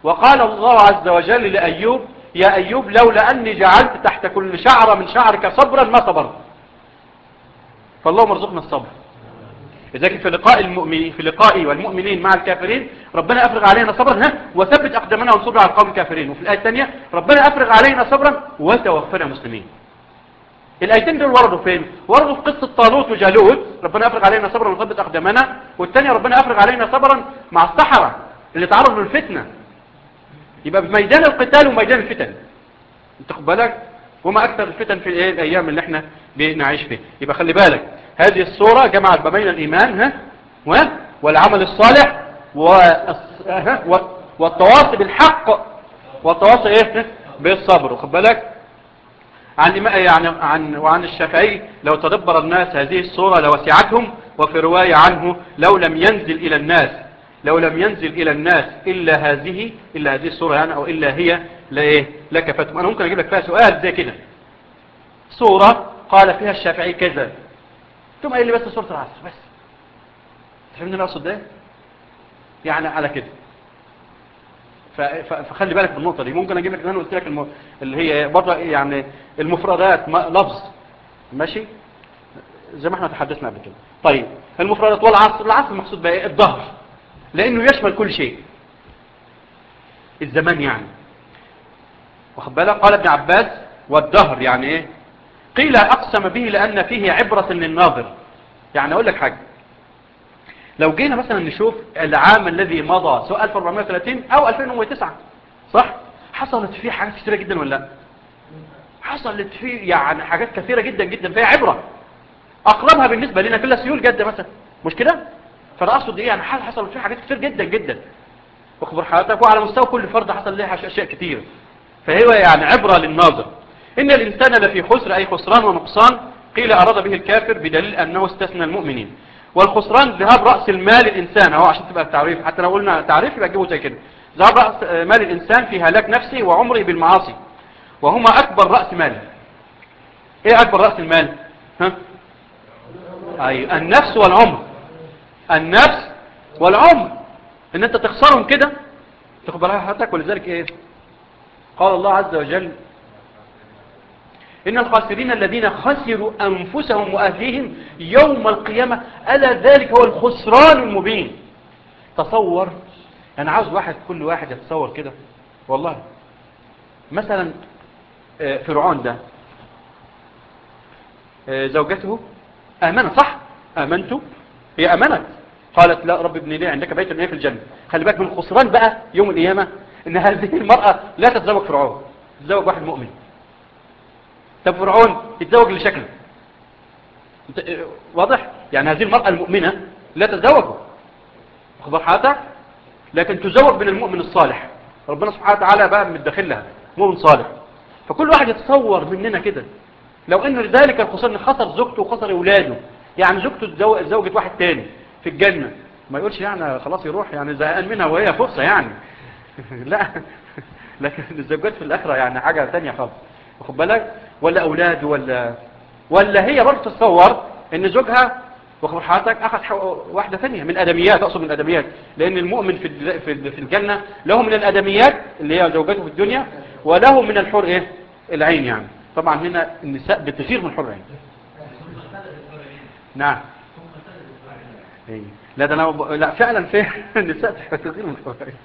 وقال الله عز وجل لأيوب يا أيوب لولا أني جعلت تحت كل شعرة من شعرك صبرا ما صبرت فاللهم ارزقنا الصبر لذلك في لقاء المؤمنين في لقائي والمؤمنين مع الكافرين ربنا افرغ علينا صبرا ها وثبت اقدامنا وانصرنا على القوم الكافرين وفي الايه الثانيه ربنا افرغ علينا صبرا وتوفنا مسلمين الايتين دول وردوا فين وردوا في قصه طالوت وجالوت ربنا افرغ علينا صبرا وثبت اقدامنا والثانيه ربنا افرغ علينا صبرا مع السحره اللي تعرضوا للفتنه يبقى بميدان القتال وميدان الفتن انت خد بالك وما اكثر الفتن في الايه الايام اللي احنا بنعيش فيها يبقى خلي بالك هذه الصورة جمعت ما بين الإيمان ها و- والعمل الصالح والص- ها؟ و- والتواصي بالحق والتواصي ايه بالصبر خد بالك عن الإمام- يعني عن وعن الشافعي لو تدبر الناس هذه الصورة لوسعتهم وفي رواية عنه لو لم ينزل إلى الناس لو لم ينزل إلى الناس إلا هذه إلا هذه الصورة يعني أو إلا هي لا إيه لكفتهم أنا ممكن أجيب لك فيها سؤال زي كده صورة قال فيها الشافعي كذا ثم قال لي بس سورة العصر بس تفهمني انا اقصد ايه يعني على كده ف- ف- فخلي بالك بالنقطة دي ممكن اجيب لك انا قلت لك الم... اللي هي برضه يعني المفردات ما- لفظ ماشي زي ما احنا تحدثنا قبل كده طيب المفردات والعصر العصر المقصود بقى ايه الظهر لانه يشمل كل شيء الزمان يعني واخد بالك قال ابن عباس والدهر يعني ايه قيل اقسم به لان فيه عبرة للناظر يعني اقول لك حاجة لو جينا مثلا نشوف العام الذي مضى سواء 1430 او 2009 صح حصلت فيه حاجات كثيرة جدا ولا لا حصلت فيه يعني حاجات كثيرة جدا جدا فيها عبرة اقربها بالنسبة لنا كلها سيول جدة مثلا مش كده فانا اقصد ايه يعني حصلت فيه حاجات كثير جدا جدا واخبر حضرتك وعلى مستوى كل فرد حصل لها اشياء كثير فهو يعني عبرة للناظر إن الإنسان لفي خسر أي خسران ونقصان قيل أراد به الكافر بدليل أنه استثنى المؤمنين والخسران ذهاب رأس المال الإنسان أهو عشان تبقى التعريف حتى لو قلنا تعريف يبقى تجيبه زي كده ذهاب رأس مال الإنسان في هلاك نفسه وعمره بالمعاصي وهما أكبر رأس مال إيه أكبر رأس المال ها؟ أي النفس والعمر النفس والعمر إن أنت تخسرهم كده تخبرها حياتك ولذلك إيه قال الله عز وجل إن الخاسرين الذين خسروا أنفسهم وأهليهم يوم القيامة ألا ذلك هو الخسران المبين تصور أنا عاوز واحد كل واحد يتصور كده والله مثلا آه، فرعون ده آه، زوجته آمنت صح آمنت هي آمنت قالت لا رب ابن لي عندك بيت في الجنة خلي بالك من الخسران بقى يوم القيامة ان هذه المرأة لا تتزوج فرعون تتزوج واحد مؤمن طب فرعون يتزوج لشكله انت- اه، واضح يعني هذه المرأة المؤمنة لا تتزوجه واخد بال حضرتك لكن تزوج من المؤمن الصالح ربنا سبحانه وتعالى بقى متدخل لها مؤمن صالح فكل واحد يتصور مننا كده لو ان ذلك الخسران خسر زوجته وخسر اولاده يعني زوجته تزو- زوجة واحد تاني في الجنة ما يقولش يعني خلاص يروح يعني زهقان منها وهي فرصة يعني لا لكن الزوجات في الآخرة يعني حاجة تانية خالص واخد بالك ولا أولاد ولا ولا هي برضه تتصور ان زوجها واخد بال حضرتك اخذ حق- واحدة ثانية من الادميات اقصد من الادميات لان المؤمن في الج- في ال- في الجنة له من الادميات اللي هي زوجته في الدنيا وله من الحور ايه العين يعني طبعا هنا النساء بتثير من الحور العين نعم إيه. لا ده انا ب- لا فعلا في النساء بتثير من الحور العين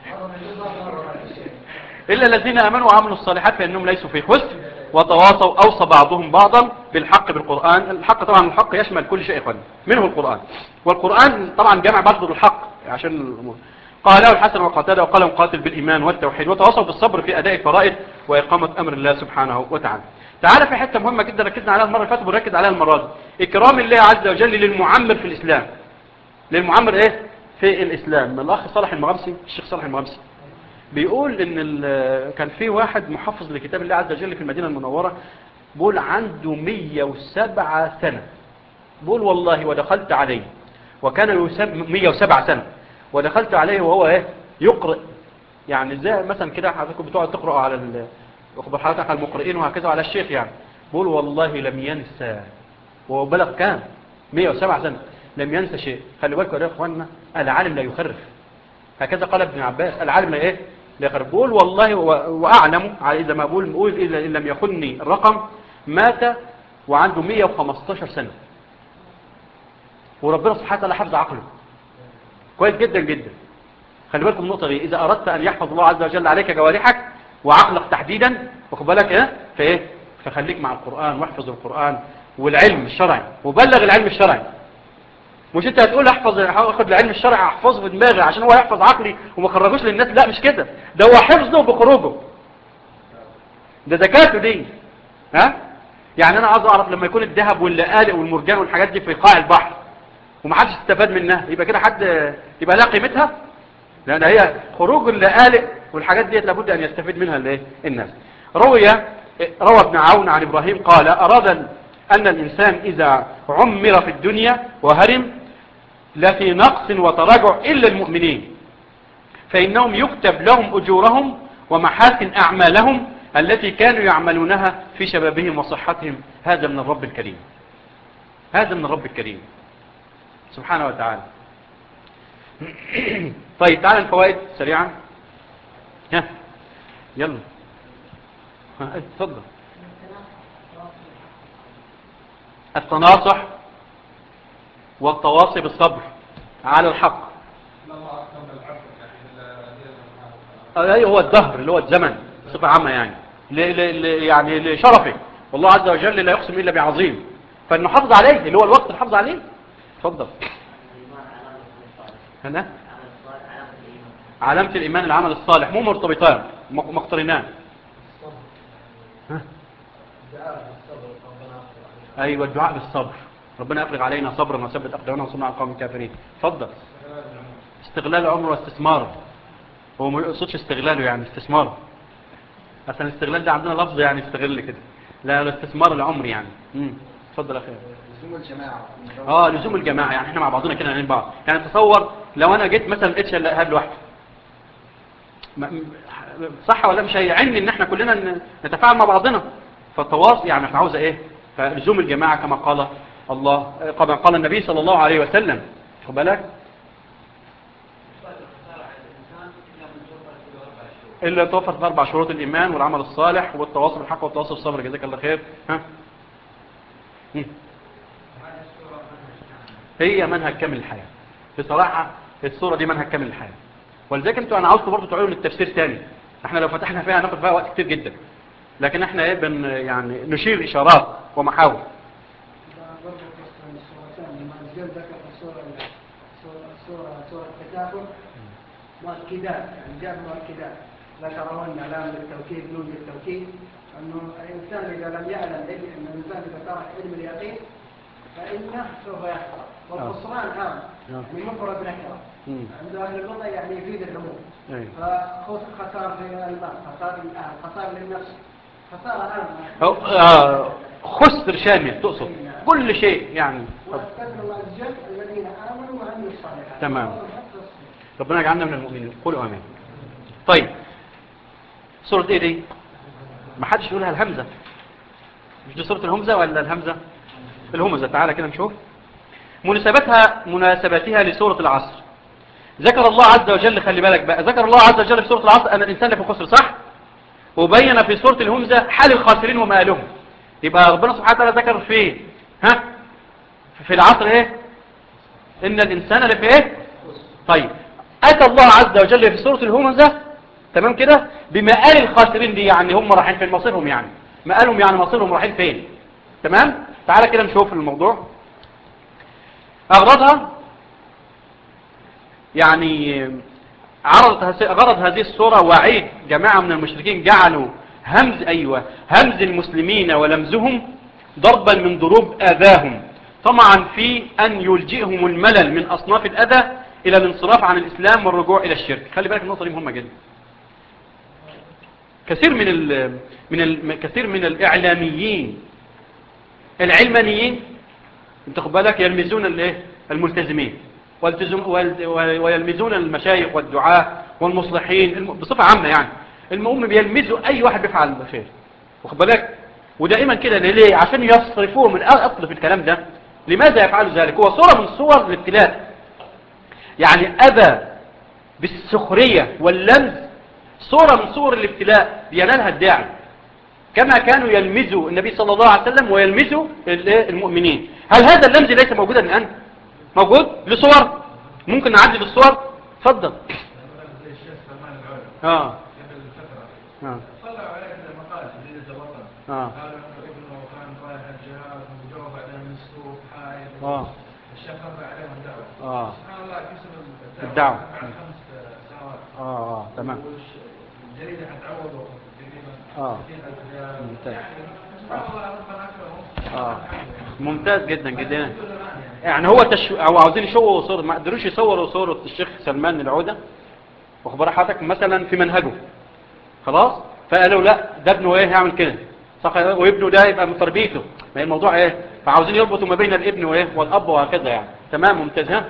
إلا الذين آمنوا وعملوا الصالحات فإنهم ليسوا في خسر وتواصوا أوصى بعضهم بعضا بالحق بالقرآن الحق طبعا الحق يشمل كل شيء إخوان منه القرآن والقرآن طبعا جمع برضه الحق عشان الأمور قاله الحسن وقتاده وقال مقاتل بالإيمان والتوحيد وتواصوا بالصبر في أداء الفرائض وإقامة أمر الله سبحانه وتعالى تعالى في حتة مهمة جدا ركزنا عليها المرة اللي فاتت ونركز عليها المرة دي إكرام الله عز وجل للمعمر في الإسلام للمعمر إيه في الإسلام الأخ صالح المغمسي الشيخ صالح المغمسي بيقول ان ال- كان في واحد محفظ لكتاب الله عز وجل في المدينة المنورة بيقول عنده 107 سنة بيقول والله ودخلت عليه وكان يسمى 107 سنة ودخلت عليه وهو ايه يقرأ يعني زي مثلا كده حضراتكم بتقعد تقرأوا على ال- واخد حضرتك على المقرئين وهكذا على الشيخ يعني بيقول والله لم ينسى وهو بلغ كام 107 سنة لم ينسى شيء خلي بالكم يا اخوانا العالم لا يخرف هكذا قال ابن عباس العالم لا ايه لاخر بقول والله و- واعلم على اذا ما بقول بقول اذا ان لم يخني الرقم مات وعنده 115 سنه وربنا سبحانه وتعالى حفظ عقله كويس جدا جدا خلي بالكم من النقطه دي اذا اردت ان يحفظ الله عز وجل عليك جوارحك وعقلك تحديدا واخد بالك ايه فايه فخليك مع القران واحفظ القران والعلم الشرعي وبلغ العلم الشرعي مش انت هتقول احفظ اخد العلم الشرعي احفظه في دماغي عشان هو يحفظ عقلي وما خرجوش للناس لا مش كده ده هو حفظه بخروجه ده زكاته دي ها يعني انا عايز اعرف لما يكون الذهب واللآلئ والمرجان والحاجات دي في قاع البحر ومحدش استفاد منها يبقى كده حد يبقى لها قيمتها لان هي خروج اللآلئ والحاجات دي لابد ان يستفيد منها الايه الناس روي روى ابن عون عن ابراهيم قال اراد ان الانسان اذا عمر في الدنيا وهرم لفي نقص وتراجع الا المؤمنين فانهم يكتب لهم اجورهم ومحاسن اعمالهم التي كانوا يعملونها في شبابهم وصحتهم هذا من الرب الكريم هذا من الرب الكريم سبحانه وتعالى طيب تعال الفوائد سريعا ها يلا ها، اتفضل التناصح والتواصي بالصبر على الحق اي هو الدهر اللي هو الزمن بصفه عامه يعني ل ل ل يعني لشرفه والله عز وجل لا يقسم الا بعظيم فانه حافظ عليه اللي هو الوقت اللي حافظ عليه اتفضل هنا علامة الإيمان العمل الصالح مو مرتبطان م- مقترنان ها؟ أيوة الدعاء بالصبر ربنا يفرغ علينا صبرا وثبت أقدامنا وصنع القوم الكافرين اتفضل استغلال العمر واستثماره هو ما يقصدش استغلاله يعني استثماره عشان الاستغلال ده عندنا لفظ يعني استغل كده لا الاستثمار العمر يعني امم اتفضل يا اخي لزوم الجماعة اه لزوم الجماعه يعني احنا مع بعضنا كده نعين بعض يعني تصور لو انا جيت مثلا لقيت شلة ايهاب لوحده ما- م- صح ولا مش هيعني ان احنا كلنا ن- نتفاعل مع بعضنا فالتواصل يعني احنا عاوزه ايه فلزوم الجماعه كما قال الله كما قال النبي صلى الله عليه وسلم خد بالك الا توفر في اربع شروط الايمان والعمل الصالح والتواصل بالحق والتواصل بالصبر جزاك الله خير ها مم. هي منهج كامل الحياة بصراحة الصورة دي منهج كامل الحياة ولذلك انتوا انا عاوزكم برضه تعودوا للتفسير تاني احنا لو فتحنا فيها هناخد فيها وقت كتير جدا لكن احنا ايه بن يعني نشير اشارات ومحاور برضه في الصورتين لما الزول ذكر الصورة صورة صورة صورة التكافل مؤكدات يعني جاب مؤكدات ذكرهن لام للتوكيد نون للتوكيد انه الانسان اذا لم يعلم علم ان الانسان اذا ترك علم اليقين فانه سوف يخسر والخسران عام نعم. يعني مفرد نكره مم. عند اهل اللغه يعني يفيد العموم أيوة. فخسار في المال خسار للاهل خسار للنفس خساره عامه أو آه خسر شامل تقصد كل شيء يعني طب واستثنى الله عز وجل الذين امنوا وعملوا الصالحات تمام. والله حتى الصبر. ربنا يجعلنا من المؤمنين قولوا امين طيب سورة ايه دي ما حدش يقولها الهمزة مش دي سورة الهمزة ولا الهمزة الهمزة تعالى كده نشوف مناسبتها مناسبتها لسورة العصر ذكر الله عز وجل خلي بالك بقى ذكر الله عز وجل في سورة العصر أن الإنسان لفي خسر صح وبين في سورة الهمزة حال الخاسرين ومآلهم يبقى ربنا سبحانه وتعالى ذكر في ها في العصر ايه إن الإنسان لفي ايه طيب أتى الله عز وجل في سورة الهمزة تمام كده بمآل الخاسرين دي يعني هم رايحين فين مصيرهم يعني مآلهم يعني مصيرهم رايحين فين تمام تعالى كده نشوف الموضوع أغرضها يعني عرضت هس- غرض هذه الصورة وعيد جماعة من المشركين جعلوا همز أيوة همز المسلمين ولمزهم ضربا من ضروب آذاهم طمعا في أن يلجئهم الملل من أصناف الأذى إلى الانصراف عن الإسلام والرجوع إلى الشرك خلي بالك النقطة دي مهمة جدا كثير من ال من ال كثير من الإعلاميين العلمانيين انت خد بالك يلمزون الايه الملتزمين والتزم وال- ويلمزون المشايخ والدعاة والمصلحين الم- بصفة عامة يعني المهم بيلمزوا أي واحد بيفعل الخير واخد بالك ودائما كده ليه عشان يصرفوه من أصل في الكلام ده لماذا يفعلوا ذلك هو صورة من صور الابتلاء يعني أبى بالسخرية واللمز صورة من صور الابتلاء ينالها الداعي كما كانوا يلمزوا النبي صلى الله عليه وسلم ويلمزوا ال- إيه؟ المؤمنين هل هذا اللمز ليس موجودا الآن موجود لصور ممكن نعدل الصور اتفضل زي الشيخ سلمان العود اه قبل فترة اه طلعوا عليه مقال في جريدة الوطن اه قالوا انه ابنه كان رايح الجهاد وجوه بعدين من السوق حايل اه الشيخ رفع عليهم الدعوة اه سبحان الله كسب الدعوة. بعد خمس سنوات اه اه تمام والش- الجريدة حتعوضه تقريبا آه. 60,000 ريال ممتاز. يعني سبحان الله ربنا اكرمهم اه الحمد لله. ممتاز جدا جدا زمان يعني. يعني هو تش... او عاوزين يشوفوا صورة ما قدروش يصوروا صورة الشيخ سلمان العودة واخبار حضرتك مثلا في منهجه خلاص فقالوا لا ده ابنه ايه هيعمل كده صح وابنه ده يبقى من تربيته ما هي الموضوع ايه فعاوزين يربطوا ما بين الابن وايه والاب وهكذا يعني تمام ممتاز ها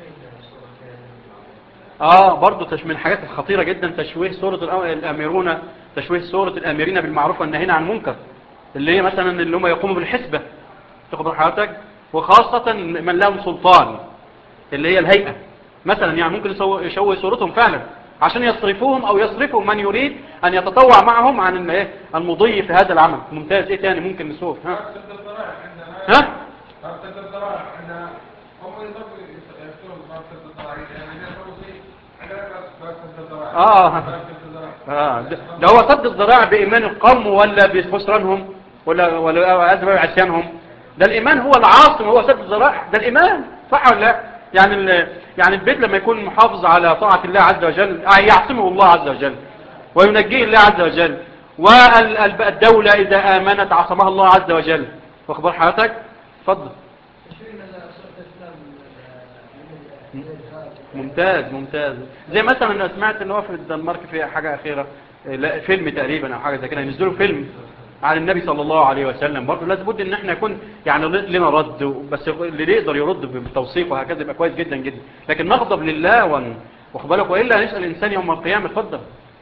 اه برضه تش... من الحاجات الخطيرة جدا تشويه صورة الأ- الاميرون تشويه صورة الاميرين بالمعروف والنهيين عن المنكر اللي هي مثلا اللي هم يقوموا بالحسبة تخبر حضرتك وخاصة من لهم سلطان اللي هي الهيئة مثلا يعني ممكن يسو- يشوه صورتهم فعلا عشان يصرفوهم او يصرفوا من يريد ان يتطوع معهم عن ال- إيه؟ المضي في هذا العمل ممتاز ايه تاني ممكن نشوف ها رابطة الضرائب عندنا ها رابطة الضرائب عندنا هم يضربوا يفتون رابطة الضرائب يعني يسووا شيء عندنا رابطة الضرائب آه. رابطة الضرائب آه ده ده هو صد الذراع بإيمان القوم ولا بخسرانهم ولا ولا أسباب عصيانهم ده الإيمان هو العاصم هو سد الذراع ده الإيمان صح ولا لا يعني ال- يعني البيت لما يكون محافظ على طاعة الله عز وجل آه، يعصمه الله عز وجل وينجيه الله عز وجل والدولة إذا آمنت عصمها الله عز وجل واخبار حضرتك اتفضل تشويه صورة الإسلام من من الإرهاب ممتاز ممتاز زي مثلا انا سمعت ان هو في الدنمارك في حاجة اخيرة آه، لا فيلم تقريبا او حاجة زي كده ينزلوا فيلم عن النبي صلى الله عليه وسلم برضه لازم بد ان احنا يكون يعني لنا رد بس اللي يقدر يرد بالتوثيق وهكذا يبقى كويس جدا جدا لكن نغضب لله ون... واخد بالك والا هنسال الانسان يوم القيامه اتفضل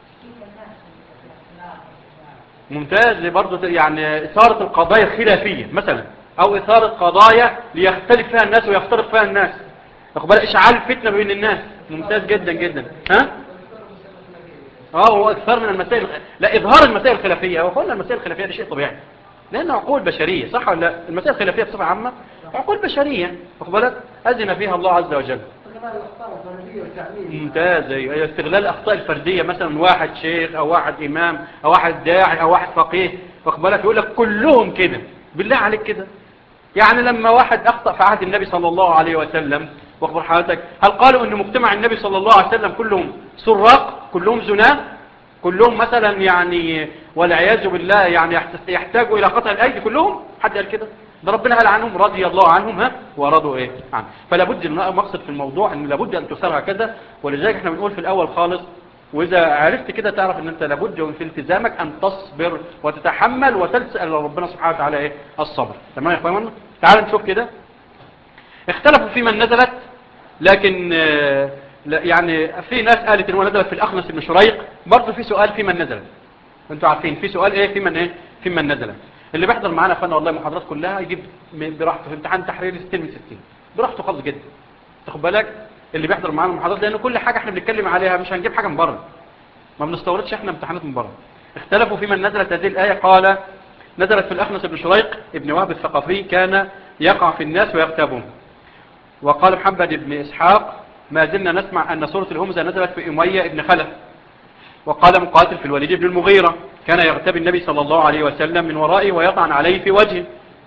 ممتاز برضه يعني اثاره القضايا الخلافيه مثلا او اثاره قضايا ليختلف فيها الناس ويفترق فيها الناس واخد بالك اشعال فتنه بين الناس ممتاز جدا جدا ها اه هو اكثر من المسائل لا اظهار المسائل الخلافيه هو قلنا المسائل الخلافيه دي شيء طبيعي لانها عقول بشريه صح ولا لا المسائل الخلافيه بصفه عامه عقول بشريه واخد بالك اذن فيها الله عز وجل وكمان الأخطاء الفردية والتعليم ممتاز ايوه أيوة، استغلال الاخطاء الفرديه مثلا واحد شيخ او واحد امام او واحد داعي او واحد فقيه واخد بالك يقول لك كلهم كده بالله عليك كده يعني لما واحد اخطا في عهد النبي صلى الله عليه وسلم واخبر حضرتك هل قالوا ان مجتمع النبي صلى الله عليه وسلم كلهم سراق كلهم زناه كلهم مثلا يعني والعياذ بالله يعني يحت- يحتاجوا الى قطع الايدي كلهم حد قال كده ده ربنا قال عنهم رضي الله عنهم ها ورضوا ايه عنه فلا بد المقصد في الموضوع ان لابد ان تثار هكذا ولذلك احنا بنقول في الاول خالص واذا عرفت كده تعرف ان انت لابد في التزامك ان تصبر وتتحمل وتسال ربنا سبحانه وتعالى ايه الصبر تمام يا اخوانا تعال نشوف كده اختلفوا في من نزلت لكن آه، لا- يعني في ناس قالت ان هو نزلت في الاخنس بن شريق برضه في سؤال في من نزلت انتوا عارفين في سؤال ايه في من ايه في من نزلت اللي بيحضر معانا فانا والله المحاضرات كلها يجيب م- براحته في امتحان تحرير 60 من 60 براحته خالص جدا تاخد بالك اللي بيحضر معانا المحاضرات لان كل حاجه احنا بنتكلم عليها مش هنجيب حاجه من بره ما بنستوردش احنا امتحانات من بره اختلفوا في من نزلت هذه الايه قال نزلت في الاخنس بن شريق ابن وهب الثقفي كان يقع في الناس ويغتابهم وقال محمد بن إسحاق ما زلنا نسمع أن سورة الهمزة نزلت في أمية بن خلف وقال مقاتل في الوليد بن المغيرة كان يغتاب النبي صلى الله عليه وسلم من ورائه ويطعن عليه في وجهه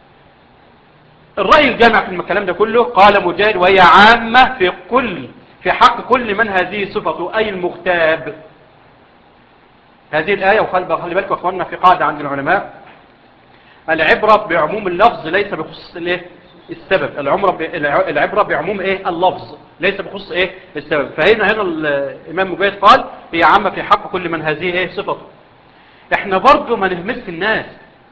الرأي الجامع في الكلام ده كله قال مجاهد وهي عامة في كل في حق كل من هذه صفته أي المغتاب هذه الآية وخلي خلي بالكم يا أخواننا في قاعدة عند العلماء العبرة بعموم اللفظ ليس بخصوص الايه السبب العمرة ب... الع- العبرة بعموم ايه اللفظ ليس بخصوص ايه السبب فهنا هنا الامام مجاهد قال هي عامة في حق كل من هذه ايه صفته احنا برضو ما نهمس الناس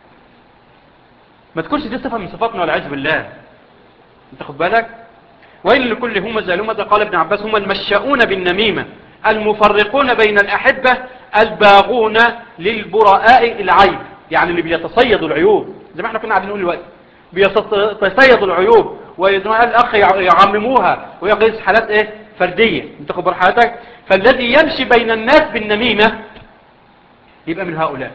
ما تكونش دي صفة من صفاتنا والعياذ بالله انت خد بالك وإن لكل همزة لمزة قال ابن عباس هم المشاؤون بالنميمة المفرقون بين الأحبة الباغون للبراء العيب يعني اللي بيتصيدوا العيوب زي ما احنا كنا قاعدين نقول دلوقتي بيتصيدوا العيوب ويدعوا الأخ يعمموها ويقيس حالات ايه فردية انت خبر حالتك فالذي يمشي بين الناس بالنميمة يبقى من هؤلاء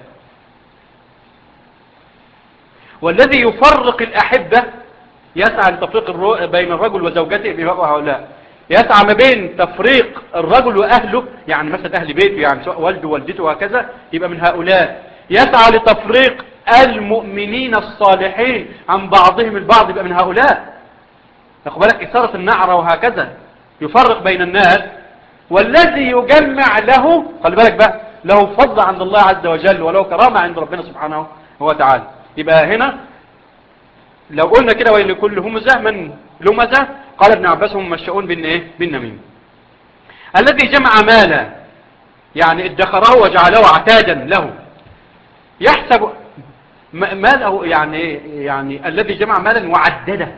والذي يفرق الأحبة يسعى لتفريق الرو... بين الرجل وزوجته يبقى هؤلاء يسعى ما بين تفريق الرجل وأهله يعني مثلا أهل بيته يعني سواء والده ووالدته وهكذا يبقى من هؤلاء يسعى لتفريق المؤمنين الصالحين عن بعضهم البعض يبقى من هؤلاء تاخد بالك إثارة النعرة وهكذا يفرق بين الناس والذي يجمع له خلي بالك بقى له فضل عند الله عز وجل وله كرامة عند ربنا سبحانه وتعالى يبقى هنا لو قلنا كده وإن كل همزة من لمزة قال ابن عباس هم مشؤون بان ايه بالنميم الذي جمع مالا يعني ادخره وجعله عتادا له يحسب م- ماله يعني إيه؟ يعني الذي جمع مالا وعدده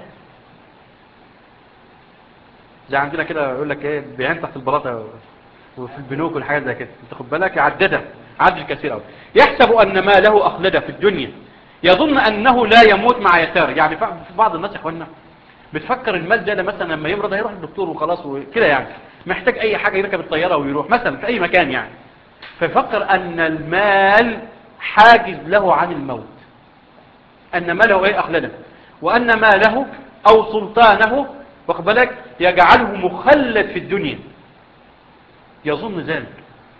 زي عندنا كده يقول لك ايه بيهان تحت البلاطه وفي البنوك والحاجات زي كده انت خد بالك عدده عدد كثير قوي يحسب ان ماله اخلده في الدنيا يظن انه لا يموت مع يسار يعني ف- في بعض الناس يا اخوانا بتفكر المال ده مثلا لما يمرض هيروح للدكتور وخلاص وكده يعني محتاج اي حاجه يركب الطياره ويروح مثلا في اي مكان يعني فيفكر ان المال حاجز له عن الموت ان ماله ايه اخلده وان ماله او سلطانه واخد بالك يجعله مخلد في الدنيا يظن ذلك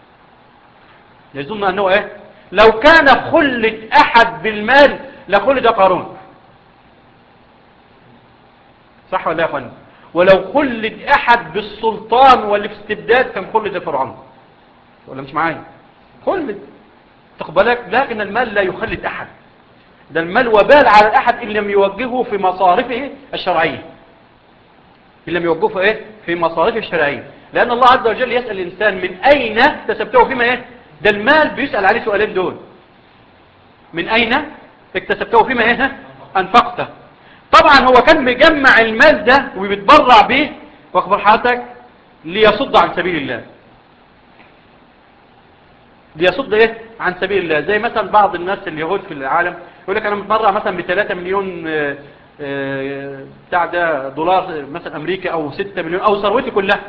يظن انه ايه لو كان خلد احد بالمال لخلد قارون صح ولا يا اخوان ولو خلد احد بالسلطان والاستبداد كان خلد فرعون ولا مش معايا خلد تاخد بالك لكن المال لا يخلد احد ده المال وبال على الاحد ان لم يوجهه في مصارفه الشرعيه ان لم يوجهه في ايه في مصارفه الشرعيه لان الله عز وجل يسال الانسان من اين اكتسبته فيما ايه ده المال بيسال عليه سؤالين دول من اين اكتسبته فيما ايه انفقته طبعا هو كان مجمع المال ده وبيتبرع به واخبر حضرتك ليصد عن سبيل الله ليصد ايه عن سبيل الله زي مثلا بعض الناس اليهود في العالم يقول لك انا متبرع مثلا ب 3 مليون آه، آه، بتاع ده دولار مثلا امريكا او 6 مليون او ثروتي كلها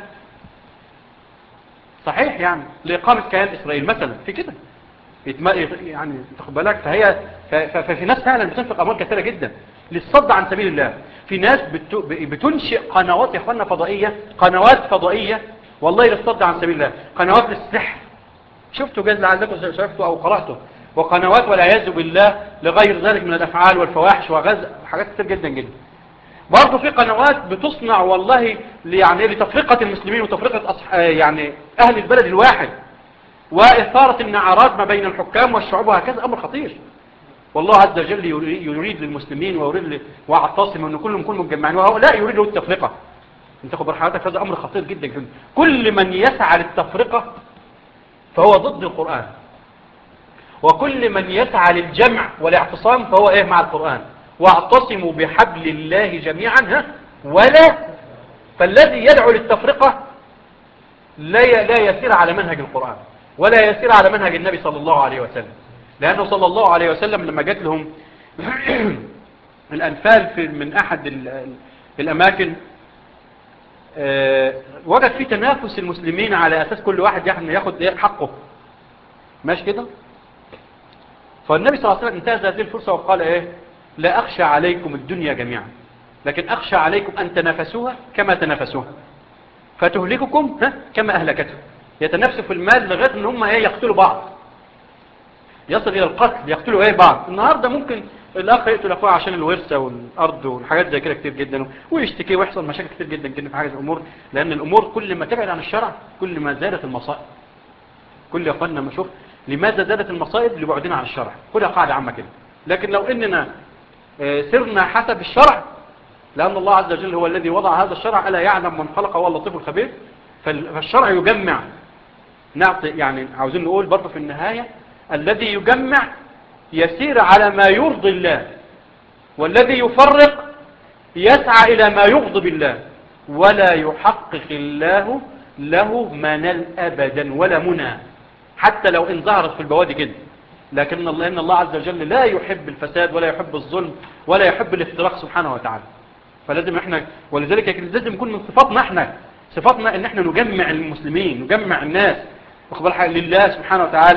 صحيح يعني لاقامه كيان اسرائيل مثلا في كده يتم- يعني تاخد بالك فهي ف- ف- ففي ناس فعلا بتنفق اموال كثيره جدا للصد عن سبيل الله في ناس بت- بتنشئ قنوات يا اخوانا فضائيه قنوات فضائيه والله للصد عن سبيل الله قنوات للسحر شفتوا جاز لعلكم شفتوا او قراتوا وقنوات والعياذ بالله لغير ذلك من الافعال والفواحش وغز حاجات كتير جدا جدا برضه في قنوات بتصنع والله يعني لتفرقه المسلمين وتفرقه أصح... آه يعني اهل البلد الواحد وإثارة النعرات ما بين الحكام والشعوب وهكذا أمر خطير والله عز وجل يري- يريد للمسلمين ويريد ل- واعتصم أن كلهم يكونوا متجمعين وهؤلاء يريد له التفرقة انت خبر حضرتك هذا أمر خطير جدا جدا كل من يسعى للتفرقة فهو ضد القرآن وكل من يسعى للجمع والاعتصام فهو ايه مع القرآن واعتصموا بحبل الله جميعا ها ولا فالذي يدعو للتفرقة لا ي- لا يسير على منهج القرآن ولا يسير على منهج النبي صلى الله عليه وسلم لأنه صلى الله عليه وسلم لما جات لهم الأنفال في من أحد ال- ال- الأماكن آه، وجد في تنافس المسلمين على أساس كل واحد يعني ياخد إيه حقه ماشي كده فالنبي صلى الله عليه وسلم انتهز هذه الفرصة وقال إيه لا أخشى عليكم الدنيا جميعا لكن أخشى عليكم أن تنافسوها كما تنافسوها فتهلككم ها كما أهلكتهم يتنافسوا في المال لغاية ان هم ايه يقتلوا بعض يصل الى القتل يقتلوا ايه بعض النهاردة ممكن الاخ يقتل اخوه عشان الورثة والارض والحاجات زي كده كتير جدا ويشتكي ويحصل مشاكل كتير جدا جدا في حاجة الامور لان الامور كل ما تبعد عن الشرع كل ما زادت المصائب كل يا اخوانا ما شوف لماذا زادت المصائب لبعدنا عن الشرع كلها قاعدة عامة كده لكن لو اننا آه، سرنا حسب الشرع لأن الله عز وجل هو الذي وضع هذا الشرع ألا يعلم من خلق هو اللطيف الخبير فال- فالشرع يجمع نعطي يعني عاوزين نقول برضه في النهاية الذي يجمع يسير على ما يرضي الله والذي يفرق يسعى إلى ما يغضب الله ولا يحقق الله له منال أبدا ولا منى حتى لو إن ظهرت في البوادي كده لكن الله إن الله عز وجل لا يحب الفساد ولا يحب الظلم ولا يحب الافتراق سبحانه وتعالى فلازم احنا ولذلك لازم يكون من صفاتنا احنا صفاتنا ان احنا نجمع المسلمين نجمع الناس واخد بالك لله سبحانه وتعالى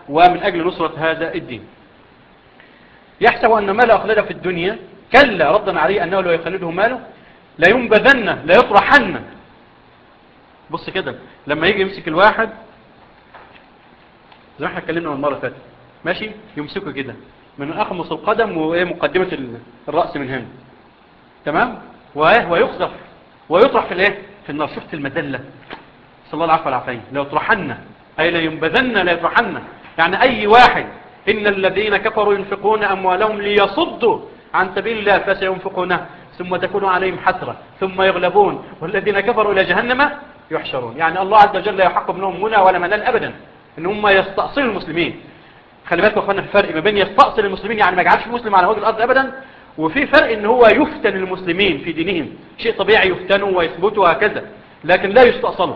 ومن أجل نصرة هذا الدين يحسب أن ماله أخلده في الدنيا كلا ردا عليه أنه لو يخلده ماله لا ينبذن لا يطرحن بص كده لما يجي يمسك الواحد زي ما احنا اتكلمنا من المره اللي فاتت ماشي يمسكه كده من اخمص القدم ومقدمه ال- الراس من هنا تمام وإيه؟ ويقذف ويطرح في الايه في النار شفت المذله صلى الله العفو والعافيه لو يطرحن اي لا ينبذن لا يطرحن يعني اي واحد ان الذين كفروا ينفقون اموالهم ليصدوا عن سبيل الله فسينفقونها ثم تكون عليهم حسرة ثم يغلبون والذين كفروا إلى جهنم يحشرون يعني الله عز وجل لا يحق منهم منى ولا منال أبدا إن هم يستأصلوا المسلمين خلي بالكم يا اخوانا الفرق ما بين يستأصل المسلمين يعني ما يجعلش مسلم على وجه الأرض أبدا وفي فرق إن هو يفتن المسلمين في دينهم شيء طبيعي يفتنوا ويثبتوا وهكذا لكن لا يستأصلوا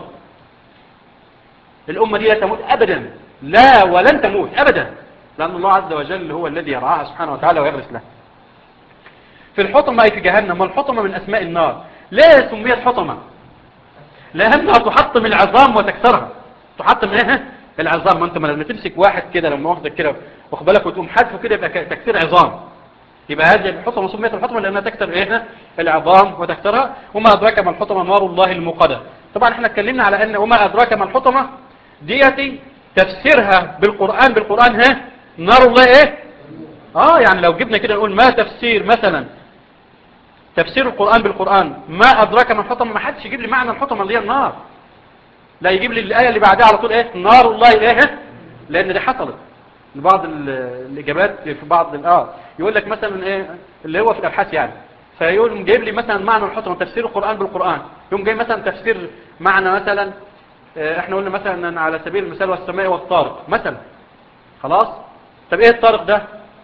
الأمة دي لا تموت أبدا لا ولن تموت أبدا لأن الله عز وجل هو الذي يرعاها سبحانه وتعالى ويغرس لها في الحطمة أي في جهنم والحطمة من أسماء النار ليه سميت حطمة لأنها تحطم العظام وتكسرها تحطم ايه العظام ما انت لما تمسك واحد كده لما واخدك كده واخد بالك وتقوم حذفه كده يبقى ك- تكسير عظام يبقى هذه الحطمة سميت الحطمة لأنها تكسر ايه العظام وتكسرها وما أدراك ما الحطمة نار الله الموقدة طبعا احنا اتكلمنا على أن وما أدراك ما الحطمة ديتي تفسيرها بالقرآن بالقرآن ها نار الله ايه اه يعني لو جبنا كده نقول ما تفسير مثلا تفسير القرآن بالقرآن ما أدراك ما الحطمة ما حدش يجيب لي معنى الحطمة اللي هي النار لا يجيب لي الآية اللي بعدها على طول ايه نار الله ايه لأن دي حصلت بعض ال- الإجابات في بعض ال- اه يقول لك مثلا ايه اللي هو في الأبحاث يعني فيقول جايب لي مثلا معنى الحطمة تفسير القرآن بالقرآن يقوم جاي مثلا تفسير معنى مثلا آه، احنا قلنا مثلا على سبيل المثال والسماء والطارق مثلا خلاص طب ايه الطارق ده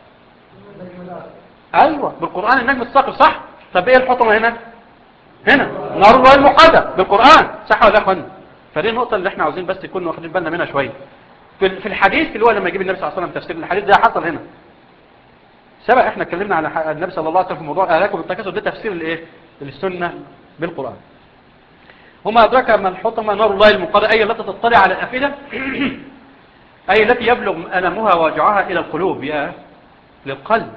ايوه بالقرآن النجم الثاقب صح طب ايه الحطمة هنا هنا نار الله المقدة بالقرآن صح ولا يا اخوانا فدي النقطة اللي احنا عاوزين بس نكون واخدين بالنا منها شوية في ال- في الحديث اللي هو لما يجيب النبي صلى الله عليه وسلم تفسير الحديث ده حصل هنا سبق احنا اتكلمنا على ح- النبي صلى الله عليه وسلم في موضوع اهلاكم بالتكاثر ده تفسير الايه للسنة بالقرآن وما أدرك ما الحطمة نار الله المقدة أي التي تطلع على الأفئدة أي التي يبلغ ألمها ووجعها إلى القلوب يا للقلب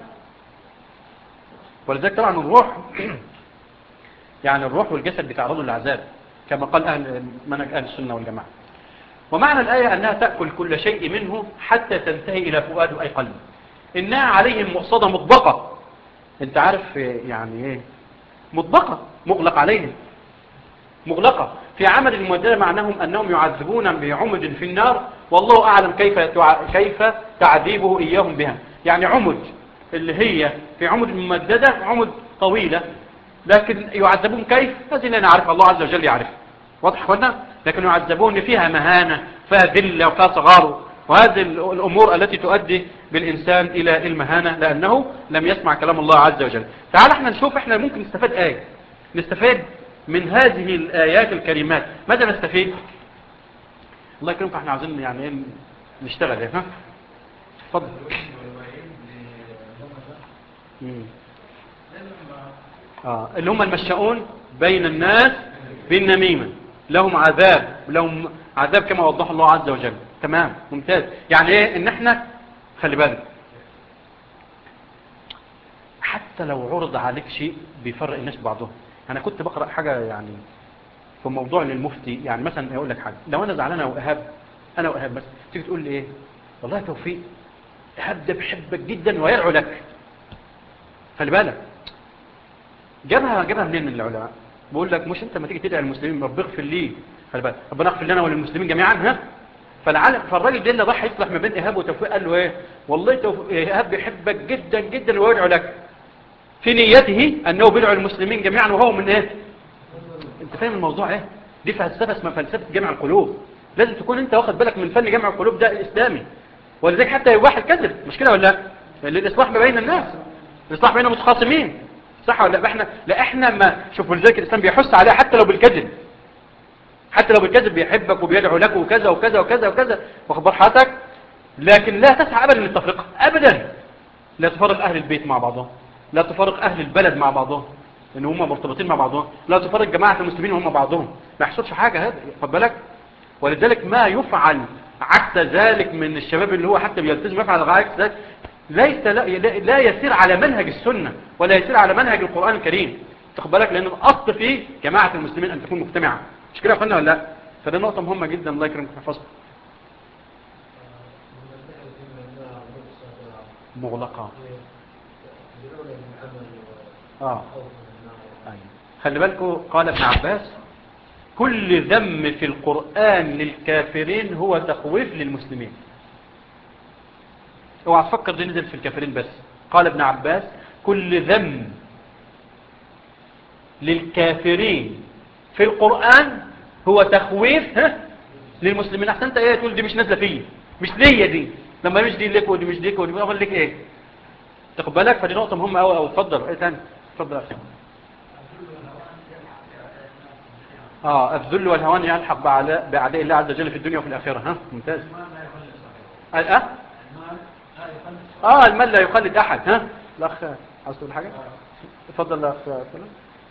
ولذلك طبعا الروح يعني الروح والجسد بيتعرضوا للعذاب كما قال أهل منهج أهل السنة والجماعة ومعنى الآية أنها تأكل كل شيء منه حتى تنتهي إلى فؤاد أي قلب إنها عليهم مؤصدة مطبقة أنت عارف يعني إيه مطبقة مغلق عليهم مغلقة في عمل المودة معناهم أنهم يعذبون بعمد في النار والله أعلم كيف تع... كيف تعذيبه إياهم بها يعني عمد اللي هي في عمد ممددة عمد طويلة لكن يعذبون كيف هذه لا نعرف الله عز وجل يعرف واضح اخوانا لكن يعذبون فيها مهانة فيها ذلة وفيها صغار وهذه ال- الأمور التي تؤدي بالإنسان إلى المهانة لأنه لم يسمع كلام الله عز وجل تعال احنا نشوف احنا ممكن نستفاد آية نستفاد من هذه الآيات الكريمات ماذا نستفيد الله يكرمك احنا عاوزين يعني ايه نشتغل ايه ها اتفضل مم. آه. اللي هم المشاؤون بين الناس بالنميمة لهم عذاب لهم عذاب كما وضح الله عز وجل تمام ممتاز يعني ايه ان احنا خلي بالك حتى لو عرض عليك شيء بيفرق الناس ببعضهم انا كنت بقرأ حاجة يعني في موضوع للمفتي يعني مثلا اقول لك حاجة لو انا زعلان او ايهاب انا وايهاب بس تيجي تقول لي ايه والله يا توفيق ايهاب ده بيحبك جدا ويدعو لك خلي بالك جابها جابها منين من العلماء بقول لك مش انت لما تيجي تدعي المسلمين رب اغفر لي خلي بالك ربنا اغفر لنا وللمسلمين جميعا ها فالعالم فالراجل ده اللي راح يصلح ما بين ايهاب وتوفيق قال له ايه والله توفيق ايهاب بيحبك جدا جدا ويدعو لك في نيته انه بيدعو المسلمين جميعا وهو من ايه انت فاهم الموضوع ايه دي فلسفه اسمها فلسفه جمع القلوب لازم تكون انت واخد بالك من فن جمع القلوب ده الاسلامي ولذلك حتى يباح الكذب مش كده ولا لا للاصلاح ما بين الناس الاصلاح بين المتخاصمين صح ولا لا احنا لا احنا ما شوفوا لذلك الاسلام بيحث عليها حتى لو بالكذب حتى لو بالكذب بيحبك وبيدعو لك وكذا وكذا وكذا وكذا واخبار حياتك لكن لا تسعى ابدا للتفرقه ابدا لا تفرق اهل البيت مع بعضهم لا تفرق اهل البلد مع بعضهم ان هم مرتبطين مع بعضهم لا تفرق جماعه المسلمين هم بعضهم ما يحصلش حاجه هذا خد بالك ولذلك ما يفعل عكس ذلك من الشباب اللي هو حتى بيلتزم يفعل عكس ذلك ليس لا, لا- لا يسير على منهج السنة ولا يسير على منهج القرآن الكريم تاخد بالك لأن الأصل في جماعة المسلمين أن تكون مجتمعة مش كده يا أخوانا ولا لا فده نقطة مهمة جدا الله يكرمك ويحفظك مغلقة اه أيوة. خلي بالكم قال ابن عباس كل ذم في القرآن للكافرين هو تخويف للمسلمين اوعى تفكر دي نزل في الكافرين بس قال ابن عباس كل ذم للكافرين في القرآن هو تخويف ها للمسلمين احسن انت ايه تقول دي مش نازله فيه مش ليا دي لما مش دي ليك ودي مش ليك ودي اقول لك ايه تاخد بالك فدي نقطه مهمه قوي قوي اتفضل ايه تاني اتفضل يا أخي. اه الذل والهوان يلحق بأعداء بأعداء الله عز وجل في الدنيا وفي الآخرة ها ممتاز آه آه, آه المال لا يخلد أحد ها الأخ عاوز تقول حاجة اتفضل يا أخ فلان.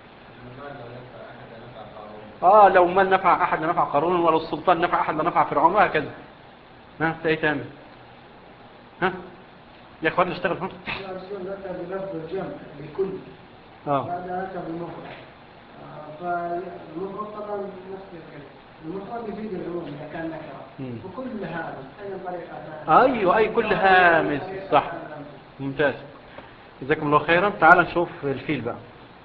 اه لو المال نفع أحد لنفع قارون ولو السلطان نفع أحد لنفع فرعون وهكذا ها ايه تاني ها يا اخوان نشتغل ها الرسول أتى بلفظ الجمع بكل اه بعدها أتى بالمفرد آه، فالمفرد طبعا نفس الكلمة المفرد يفيد العموم إذا كان نكرة مم. وكل هذا أي طريقة ايوه اي كل هامس صح ممتاز جزاكم الله خيرا تعال نشوف الفيل بقى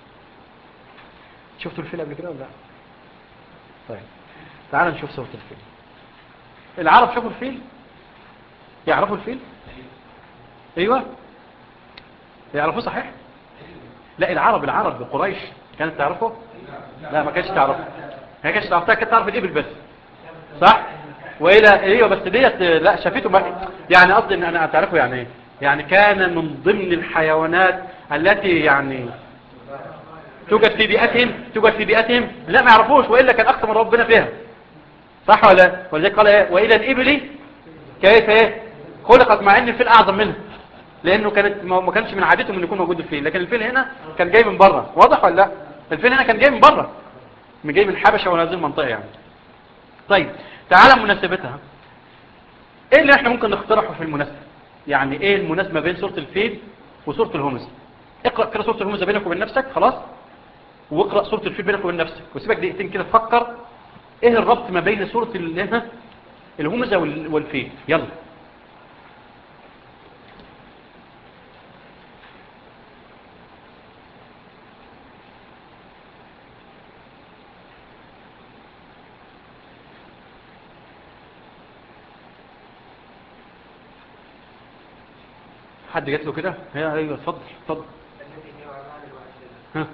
شفتوا الفيل قبل كده ولا لا طيب تعال نشوف صورة الفيل العرب شافوا الفيل يعرفوا الفيل ايوه يعرفوه صحيح لا العرب العرب قريش كانت تعرفه لا ما كانتش تعرفه هي كانتش تعرفها كانت تعرف الابل بس صح والى ايوه بس ديت لا شافته ما يعني قصدي ان انا تعرفه يعني ايه يعني كان من ضمن الحيوانات التي يعني توجد في بيئتهم توجد في بيئتهم لا ما يعرفوش والا كان اقسم ربنا فيها صح ولا لا؟ ولذلك قال ايه والى الابل كيف ايه خلقت مع ان الفيل اعظم منها لانه كانت ما ما كانش من عادتهم انه يكون موجود الفيل لكن الفيل هنا كان جاي من بره واضح ولا لا الفيل هنا كان جاي من بره من جاي من الحبشه ولا هذه المنطقه يعني طيب تعالى مناسبتها ايه اللي احنا ممكن نقترحه في المناسبه يعني ايه المناسبه بين سوره الفيل وسوره الهمز اقرا كده سوره الهمز بينك وبين نفسك خلاص واقرا سوره الفيل بينك وبين نفسك وسيبك دقيقتين كده تفكر ايه الربط ما بين سوره ال- إيه؟ الهمزه وال- والفيل يلا حد جات له كده هي ايوه اتفضل اتفضل التي في أعمال الواحدة ها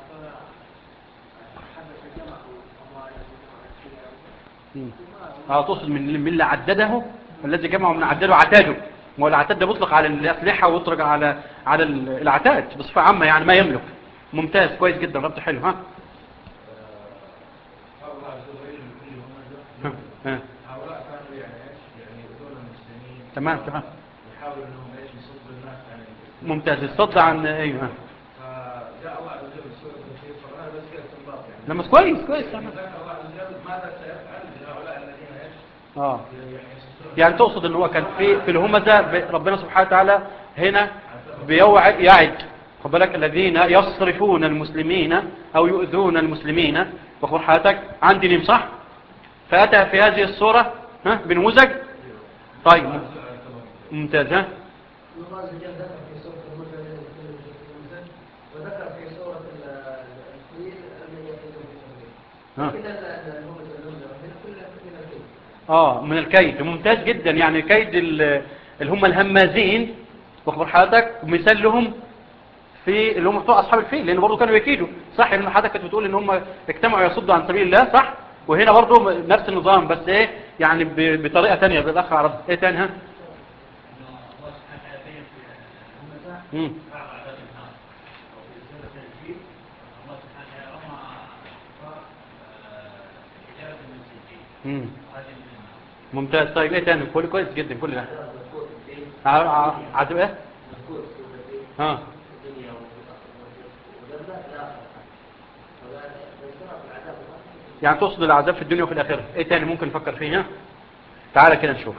حدث جمعه أموال مم. اه تقصد من من اللي عدده الذي جمعه من عدده عتاده ما هو العتاد ده بيطلق على الاسلحه ويطلق على على ال- العتاد بصفه عامه يعني ما يملك ممتاز كويس جدا ربط حلو ها ها, ها. هؤلاء كانوا يعني ايش يعني يؤذون المسلمين تمام تمام يحاولوا انهم ايش يصدوا الناس عن الاسلام ممتاز الصد عن ايوه ها. فجاء الله عز وجل بسورة الكثير فقال بس كده استنباط يعني لما كويس كويس تمام. ذكر الله عز وجل ماذا سيفعل لهؤلاء الذين ايش اه يعني يصدون يعني تقصد ان هو كان في في الهمزه ب- ربنا سبحانه وتعالى هنا بيوعد يعد خد بالك الذين يصرفون المسلمين او يؤذون المسلمين واخبر حياتك عن دينهم صح فاتى في هذه الصوره ها بنموذج طيب ممتاز ها الله عز وجل ذكر في سورة المزمل وذكر في سورة ال- الفيل من يقيدون في سبيله ها. لكن ال- ال- الهمز والنمزة من كل من الفيل اه من الكيد ممتاز جدا يعني كيد ال- اللي هم الهمازين واخبر حضرتك مثال لهم في اللي هم بتوع اصحاب الفيل لان برضه كانوا يكيدوا صح ان حضرتك كنت بتقول ان هم اجتمعوا يصدوا عن سبيل الله صح وهنا برضه نفس النظام بس ايه يعني ب- بطريقه ثانيه بالاخ عرب ايه تاني ها مم. مم. ممتاز طيب ايه تاني كل كويس جدا كل ده ع- ع- عزب ايه ها الدنيا وذنبه لا ولا بيصير في العذاب يعني تقصد العذاب في الدنيا وفي الاخره ايه تاني ممكن نفكر فيه ها تعالى كده نشوف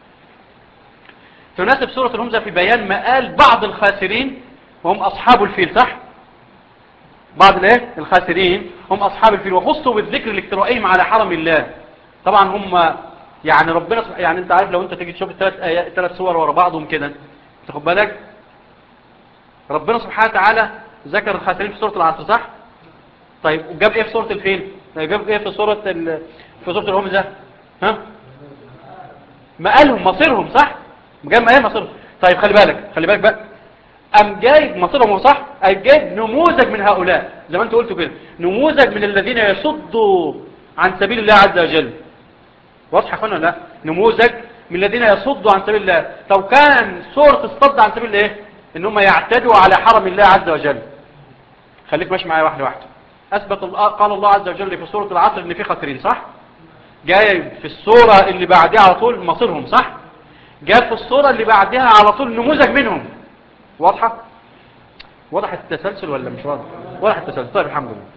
تناسب سورة الهمزة في بيان مآل بعض الخاسرين وهم أصحاب الفيل صح؟ بعض الايه الخاسرين هم أصحاب الفيل وخصوا بالذكر الاجترائيهم على حرم الله طبعا هم يعني ربنا سبحانه يعني انت عارف لو انت تيجي تشوف الثلاث آيات ثلاث صور ورا بعضهم كده تاخد بالك ربنا سبحانه وتعالى ذكر الخاسرين في سورة العصر صح؟ طيب وجاب ايه في سورة الفيل؟ جاب ايه في سورة ال... في سورة الهمزة؟ ها؟ مقالهم مصيرهم صح؟ جاب ايه مصيرهم؟ طيب خلي بالك خلي بالك بقى أم جايب مصيرهم صح أم جايب نموذج من هؤلاء زي ما انت قلتوا كده نموذج من الذين يصدوا عن سبيل الله عز وجل واضح يا اخوانا لا نموذج من الذين يصدوا عن سبيل الله طب كان صورة الصد عن سبيل الله ايه ان هم يعتدوا على حرم الله عز وجل خليك ماشي معايا واحده واحده اثبت الله- قال الله عز وجل في سورة العصر ان في خاسرين صح جاي في السورة اللي بعدها على طول مصيرهم صح جاء في الصورة اللي بعدها على طول نموذج منهم واضحة واضح التسلسل ولا مش واضح واضح التسلسل طيب الحمد لله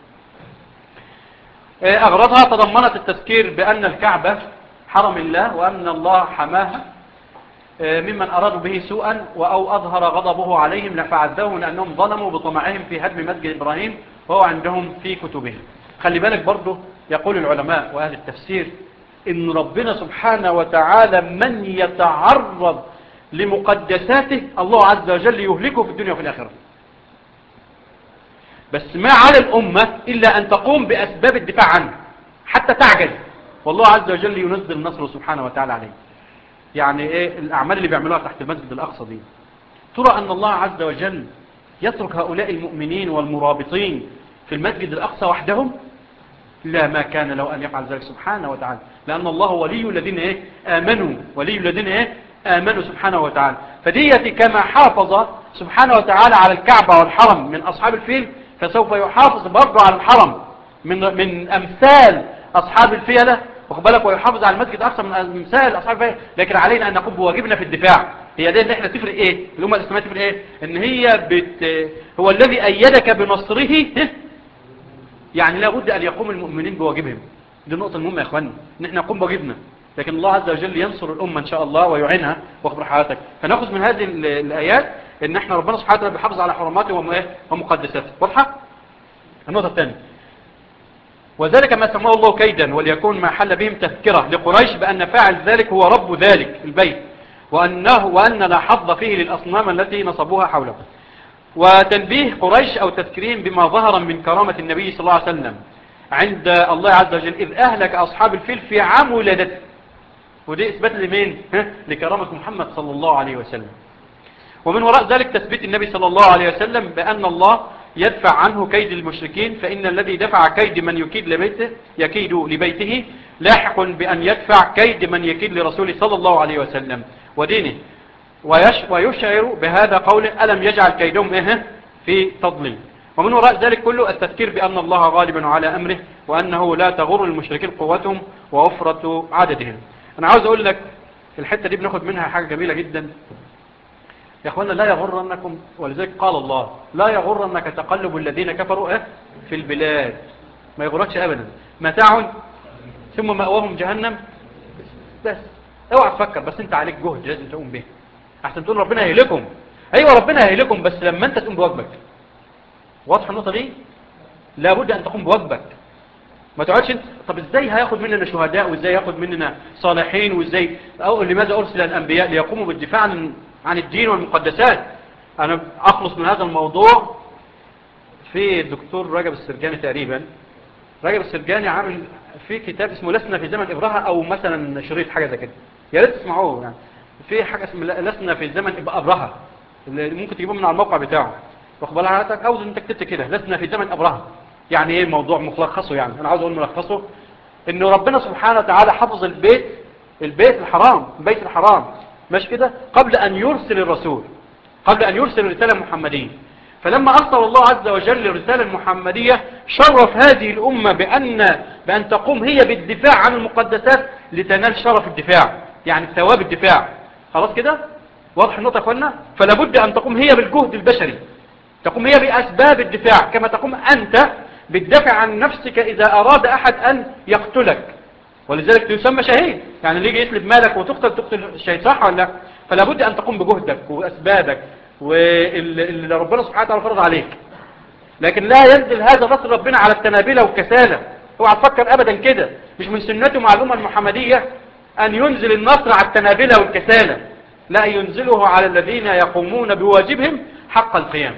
آه، أغراضها تضمنت التذكير بأن الكعبة حرم الله وأن الله حماها آه، ممن أرادوا به سوءا أو أظهر غضبه عليهم لفعذبهم لأنهم ظلموا بطمعهم في هدم مسجد إبراهيم وهو عندهم في كتبهم خلي بالك برضه يقول العلماء وأهل التفسير إن ربنا سبحانه وتعالى من يتعرض لمقدساته الله عز وجل يهلكه في الدنيا وفي الآخرة بس ما على الأمة إلا أن تقوم بأسباب الدفاع عنه حتى تعجز والله عز وجل ينزل النصر سبحانه وتعالى عليه يعني إيه الأعمال اللي بيعملوها تحت المسجد الأقصى دي ترى أن الله عز وجل يترك هؤلاء المؤمنين والمرابطين في المسجد الأقصى وحدهم لا ما كان لو أن يفعل ذلك سبحانه وتعالى لأن الله ولي الذين إيه آمنوا ولي الذين إيه آمنوا سبحانه وتعالى فديتي كما حافظ سبحانه وتعالى على الكعبة والحرم من أصحاب الفيل فسوف يحافظ برضه على الحرم من من أمثال أصحاب الفيلة واخد بالك ويحافظ على المسجد أكثر من أمثال أصحاب الفيلة لكن علينا أن نقوم بواجبنا في الدفاع هي دي اللي احنا تفرق ايه الأمة الإسلامية تفرق ايه ان هي بت هو الذي أيدك بنصره يعني لابد أن يقوم المؤمنين بواجبهم دي النقطة المهمة يا إخواني إن إحنا نقوم بواجبنا لكن الله عز وجل ينصر الأمة إن شاء الله ويعينها واخبر حياتك فنأخذ من هذه ال- الآيات إن إحنا ربنا سبحانه وتعالى بيحافظ على حرماته وم- إيه؟ ومقدساته واضحة؟ النقطة الثانية وذلك ما سماه الله كيدا وليكون ما حل بهم تذكرة لقريش بأن فاعل ذلك هو رب ذلك البيت وأنه وأن لا حظ فيه للأصنام التي نصبوها حوله وتنبيه قريش أو تذكيرهم بما ظهر من كرامة النبي صلى الله عليه وسلم عند الله عز وجل إذ أهلك أصحاب الفيل في عام ولادته ودي إثبات لمين؟ ها؟ لكرامة محمد صلى الله عليه وسلم ومن وراء ذلك تثبيت النبي صلى الله عليه وسلم بأن الله يدفع عنه كيد المشركين فإن الذي دفع كيد من يكيد لبيته يكيد لبيته لاحق بأن يدفع كيد من يكيد لرسوله صلى الله عليه وسلم ودينه ويش ويشعر بهذا قول ألم يجعل كيدهم إيه في تضليل ومن وراء ذلك كله التذكير بأن الله غالب على أمره وأنه لا تغر المشركين قوتهم ووفرة عددهم أنا عاوز أقول لك في الحتة دي بناخد منها حاجة جميلة جدا يا أخوانا لا يغرنكم ولذلك قال الله لا يغرنك تقلب الذين كفروا إيه؟ في البلاد ما يغركش أبدا متاع ثم مأواهم جهنم بس اوعى تفكر بس انت عليك جهد لازم تقوم به احسن تقول ربنا هيهلكم ايوه ربنا هيهلكم بس لما انت تقوم بواجبك واضح النقطه دي لابد ان تقوم بواجبك ما تقعدش انت طب ازاي هياخد مننا شهداء وازاي ياخد مننا صالحين وازاي او لماذا ارسل الانبياء ليقوموا بالدفاع عن عن الدين والمقدسات انا اخلص من هذا الموضوع في الدكتور رجب السرجاني تقريبا رجب السرجاني عامل في كتاب اسمه لسنا في زمن ابراهة او مثلا شريط حاجه زي كده يا ريت تسمعوه يعني في حاجه اسمها لسنا في زمن ابراهة اللي ممكن تجيبوه من على الموقع بتاعه واخد بالك حضرتك عاوز انت كتبت كده لسنا في زمن ابراهة يعني ايه الموضوع ملخصه يعني انا عاوز اقول ملخصه ان ربنا سبحانه وتعالى حفظ البيت البيت الحرام البيت الحرام مش كده قبل ان يرسل الرسول قبل ان يرسل الرساله المحمديه فلما أرسل الله عز وجل الرسالة المحمدية شرف هذه الأمة بأن, بأن تقوم هي بالدفاع عن المقدسات لتنال شرف الدفاع يعني ثواب الدفاع خلاص كده واضح النقطة يا أخوانا فلابد أن تقوم هي بالجهد البشري تقوم هي بأسباب الدفاع كما تقوم أنت بالدفع عن نفسك إذا أراد أحد أن يقتلك ولذلك يسمى شهيد يعني اللي يجي يسلب مالك وتقتل تقتل الشيء صح ولا لا فلا بد ان تقوم بجهدك واسبابك واللي ربنا سبحانه وتعالى فرض عليك لكن لا ينزل هذا نصر ربنا على التنابلة والكسالة اوعى تفكر ابدا كده مش من سنته مع الامه المحمديه ان ينزل النصر على التنابلة والكسالة لا ينزله على الذين يقومون بواجبهم حق القيام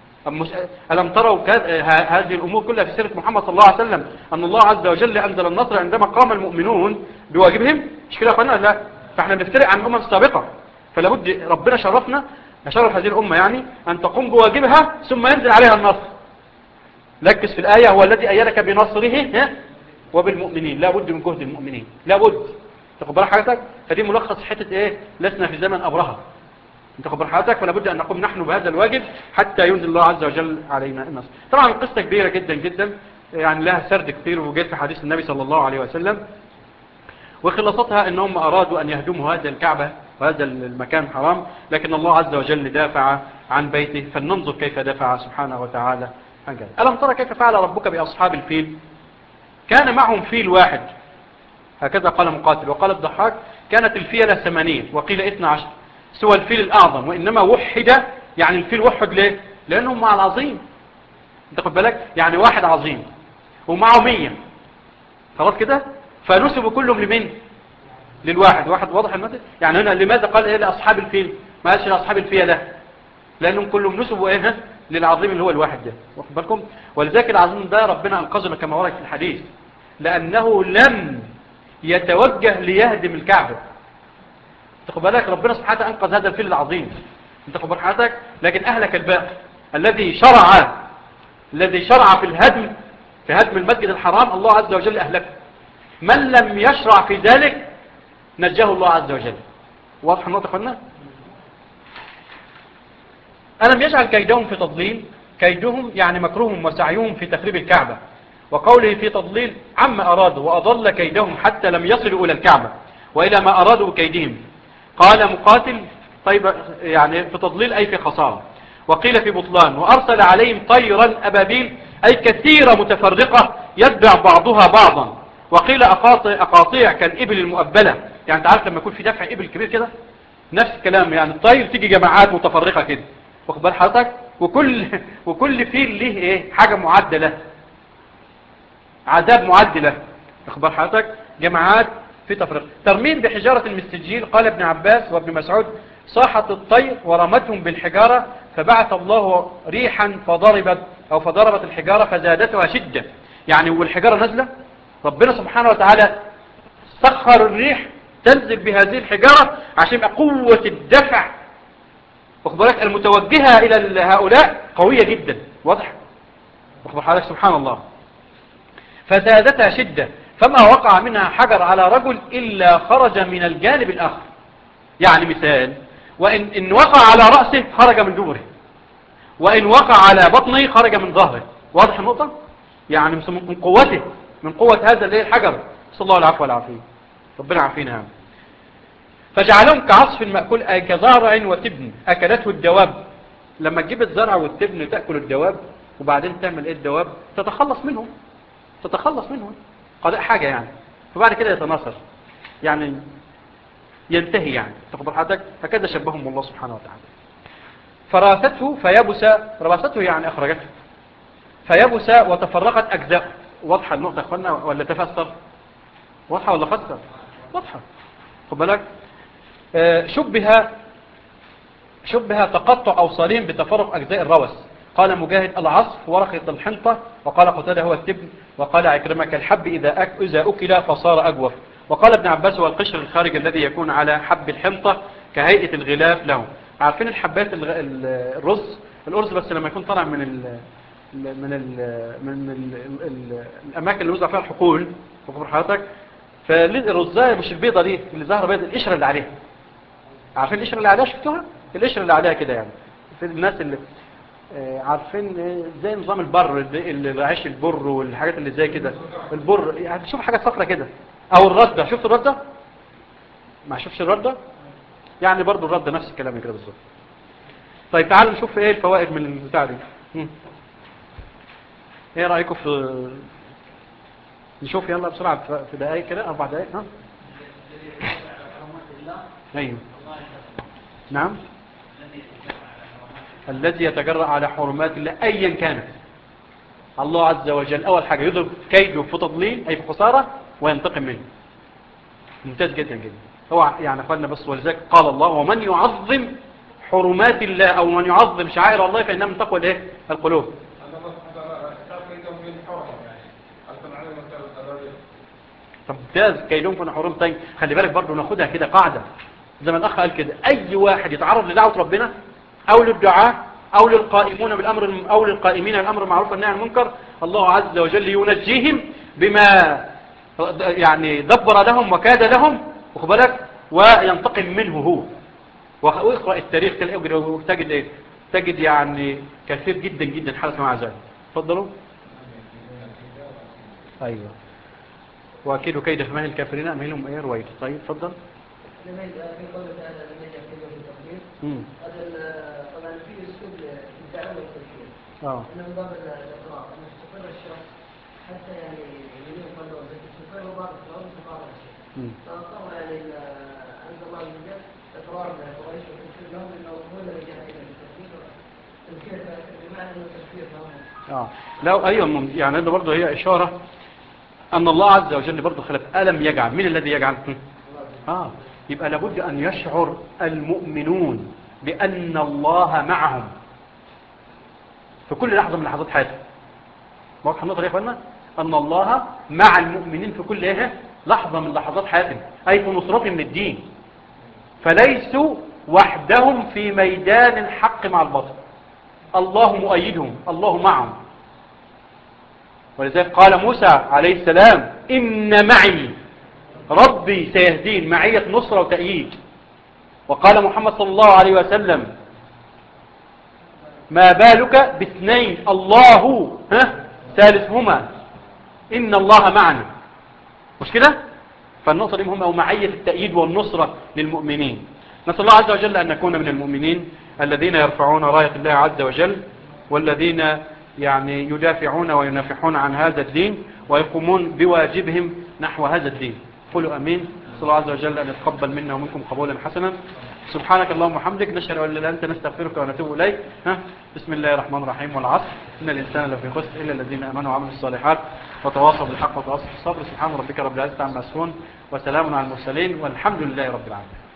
أم- ألم تروا كذ- ه- هذه الأمور كلها في سيرة محمد صلى الله عليه وسلم أن الله عز وجل أنزل النصر عندما قام المؤمنون بواجبهم مش كده يا أخوانا لا فإحنا بنفترق عن الأمم السابقة فلا بد ربنا شرفنا شرف هذه الأمة يعني أن تقوم بواجبها ثم ينزل عليها النصر ركز في الآية هو الذي أيدك بنصره ها؟ وبالمؤمنين لا بد من جهد المؤمنين لا بد تاخد بالك حضرتك فدي ملخص حتة ايه لسنا في زمن أبرهة انت خبر حضرتك فلا بد ان نقوم نحن بهذا الواجب حتى ينزل الله عز وجل علينا النصر طبعا القصة كبيرة جدا جدا يعني لها سرد كثير وجيت في حديث النبي صلى الله عليه وسلم وخلاصتها انهم ارادوا ان يهدموا هذه الكعبة وهذا المكان حرام لكن الله عز وجل دافع عن بيته فلننظر كيف دافع سبحانه وتعالى عن ذلك ألم ترى كيف فعل ربك بأصحاب الفيل كان معهم فيل واحد هكذا قال مقاتل وقال الضحاك كانت الفيلة ثمانية وقيل اثنى عشر سوى الفيل الأعظم وإنما وحد يعني الفيل وحد ليه لأنهم مع العظيم انت خد بالك يعني واحد عظيم ومعه مية خلاص كده فنسبوا كلهم لمين للواحد واحد واضح المثل يعني هنا لماذا قال ايه لأصحاب الفيل ما قالش لأصحاب الفيلة لأنهم كلهم نسبوا ايه ها؟ للعظيم اللي هو الواحد ده واخد بالكم ولذلك العظيم ده ربنا أنقذنا كما ورد في الحديث لأنه لم يتوجه ليهدم الكعبة تاخد بالك ربنا سبحانه وتعالى أنقذ هذا الفيل العظيم انت خبر حياتك لكن أهلك الباقي الذي شرع الذي شرع في الهدم في هدم المسجد الحرام الله عز وجل أهلكه من لم يشرع في ذلك نجاه الله عز وجل واضح النقطة قلنا ألم يجعل كيدهم في تضليل كيدهم يعني مكرهم وسعيهم في تخريب الكعبة وقوله في تضليل عما أرادوا وأضل كيدهم حتى لم يصلوا إلى الكعبة وإلى ما أرادوا بكيدهم قال مقاتل طيب يعني في تضليل أي في خسارة وقيل في بطلان وأرسل عليهم طيرا أبابيل أي كثيرة متفرقة يتبع بعضها بعضا وقيل أقاطع, أقاطيع كالإبل المؤبلة يعني تعرف لما يكون في دفع إبل كبير كده نفس الكلام يعني الطير تيجي جماعات متفرقة كده واخد بال حضرتك وكل وكل فيل ليه ايه حاجة معدلة عذاب معدلة واخد بال حضرتك جماعات في تفرقة ترميم بحجارة المستجيل قال ابن عباس وابن مسعود صاحت الطير ورمتهم بالحجارة فبعث الله ريحا فضربت أو فضربت الحجارة فزادتها شدة يعني والحجارة نازلة ربنا سبحانه وتعالى سخر الريح تنزل بهذه الحجارة عشان يبقى قوة الدفع واخد بالك المتوجهة إلى هؤلاء قوية جدا واضح واخد حضرتك سبحان الله فزادتها شدة فما وقع منها حجر على رجل إلا خرج من الجانب الآخر يعني مثال وإن إن وقع على رأسه خرج من دبره وإن وقع على بطنه خرج من ظهره واضح النقطة يعني من قوته من قوة هذا الايه الحجر صلى الله العفو والعافية ربنا عافينا هم. فجعلهم كعصف مأكول أي كزرع وتبن أكلته الدواب لما تجيب الزرع والتبن تأكل الدواب وبعدين تعمل ايه الدواب تتخلص منهم تتخلص منهم قضاء حاجة يعني فبعد كده يتناصر يعني ينتهي يعني تخبر حضرتك هكذا شبههم الله سبحانه وتعالى فراثته فيبس راسته يعني أخرجته فيبس وتفرقت أجزاء واضحة النقطة أخوانا ولا تفسر واضحة ولا فسر واضحة خد بالك آه شبه شبه تقطع أوصالهم بتفرق أجزاء الروس قال مجاهد العصف ورقة الحنطة وقال قتاده هو التبن وقال عكرمة كالحب إذا, أك إذا أكل فصار أجوف وقال ابن عباس هو القشر الخارج الذي يكون على حب الحنطة كهيئة الغلاف له عارفين الحبات الرز الأرز بس لما يكون طالع من ال من ال من ال ال الأماكن اللي وزع فيها الحقول وكفر حضرتك فالرزاية مش البيضة دي اللي ظاهرة بيضة القشرة اللي عليها عارفين القشرة اللي عليها شفتوها القشرة اللي عليها كده يعني في الناس اللي عارفين زي نظام البر اللي عيش البر والحاجات اللي زي كده البر يعني شوف حاجة صفرة كده او الردة شفت الردة ما شوفش الردة يعني برضو الردة نفس الكلام كده بالظبط طيب تعالوا نشوف ايه الفوائد من البتاع دي ايه رأيكم في نشوف يلا بسرعة في دقايق كده اربع دقايق ها أيوه نعم الذي يتجرأ على حرمات الله أيا كانت الله عز وجل أول حاجة يضرب كيده في تضليل أي في خسارة وينتقم منه ممتاز جدا جدا هو يعني أخواننا بس ولذلك قال الله ومن يعظم حرمات الله أو من يعظم شعائر الله فإنها من تقوى الإيه؟ القلوب أنا بس هذا كان في من حرم يعني أصلا عليه مثلا الأبابيل طب ممتاز كيدهم في حرم طيب خلي بالك برضه ناخدها كده قاعدة زي ما الأخ قال كده أي واحد يتعرض لدعوة ربنا أو للدعاء أو للقائمون بالأمر أو للقائمين بالأمر المعروف والنهي عن المنكر الله عز وجل ينجيهم بما يعني دبر لهم وكاد لهم واخد بالك وينتقم منه هو وخ- واقرأ التاريخ تلاقي- وتجد ايه تجد يعني كثير جدا جدا حدث مع ذلك اتفضلوا ايوه واكيد كيد فمهل الكافرين امهلهم ايه رويد طيب اتفضل لما يبقى في قوله تعالى لم يجد كلمه في التقدير امم هذا ال- طبعا في اسلوب للدعوه والتفكير اه انه من باب الاقرار ان يستقر الشخص حتى يعني يمين قلبه يستقر باب الاقرار ويستقر الشيء مم. فاضطر يعني ال- عند الله عز وجل اقرار لقريش والتفكير لهم انه هو الذي جاء الى التفكير تفكير بمعنى انه تفكير لهم اه لو ايوه مم- يعني ده برضه هي اشاره ان الله عز وجل برضه خلف الم يجعل من الذي يجعل هم؟ اه يبقى لابد ان يشعر المؤمنون بان الله معهم في كل لحظه من لحظات حياتهم واضح النقطه دي يا اخوانا ان الله مع المؤمنين في كل ايه لحظه من لحظات حياتهم اي في نصرتهم للدين فليسوا وحدهم في ميدان الحق مع الباطل الله مؤيدهم الله معهم ولذلك قال موسى عليه السلام إن معي ربي سيهدين معية نصرة وتأييد وقال محمد صلى الله عليه وسلم ما بالك باثنين الله ها ثالثهما إن الله معنا مش كده فالنقطة دي مهمة ومعية التأييد والنصرة للمؤمنين نسأل الله عز وجل أن نكون من المؤمنين الذين يرفعون راية الله عز وجل والذين يعني يدافعون وينافحون عن هذا الدين ويقومون بواجبهم نحو هذا الدين قولوا أمين نسأل الله عز وجل أن يتقبل منا ومنكم قبولا حسنا سبحانك اللهم وبحمدك نشهد أن لا إله إلا أنت نستغفرك ونتوب إليك ها بسم الله الرحمن الرحيم والعصر إن الإنسان لفي خسر إلا الذين آمنوا وعملوا الصالحات وتواصوا بالحق وتواصوا بالصبر سبحان ربك رب العزة عما يصفون وسلام على المرسلين والحمد لله رب العالمين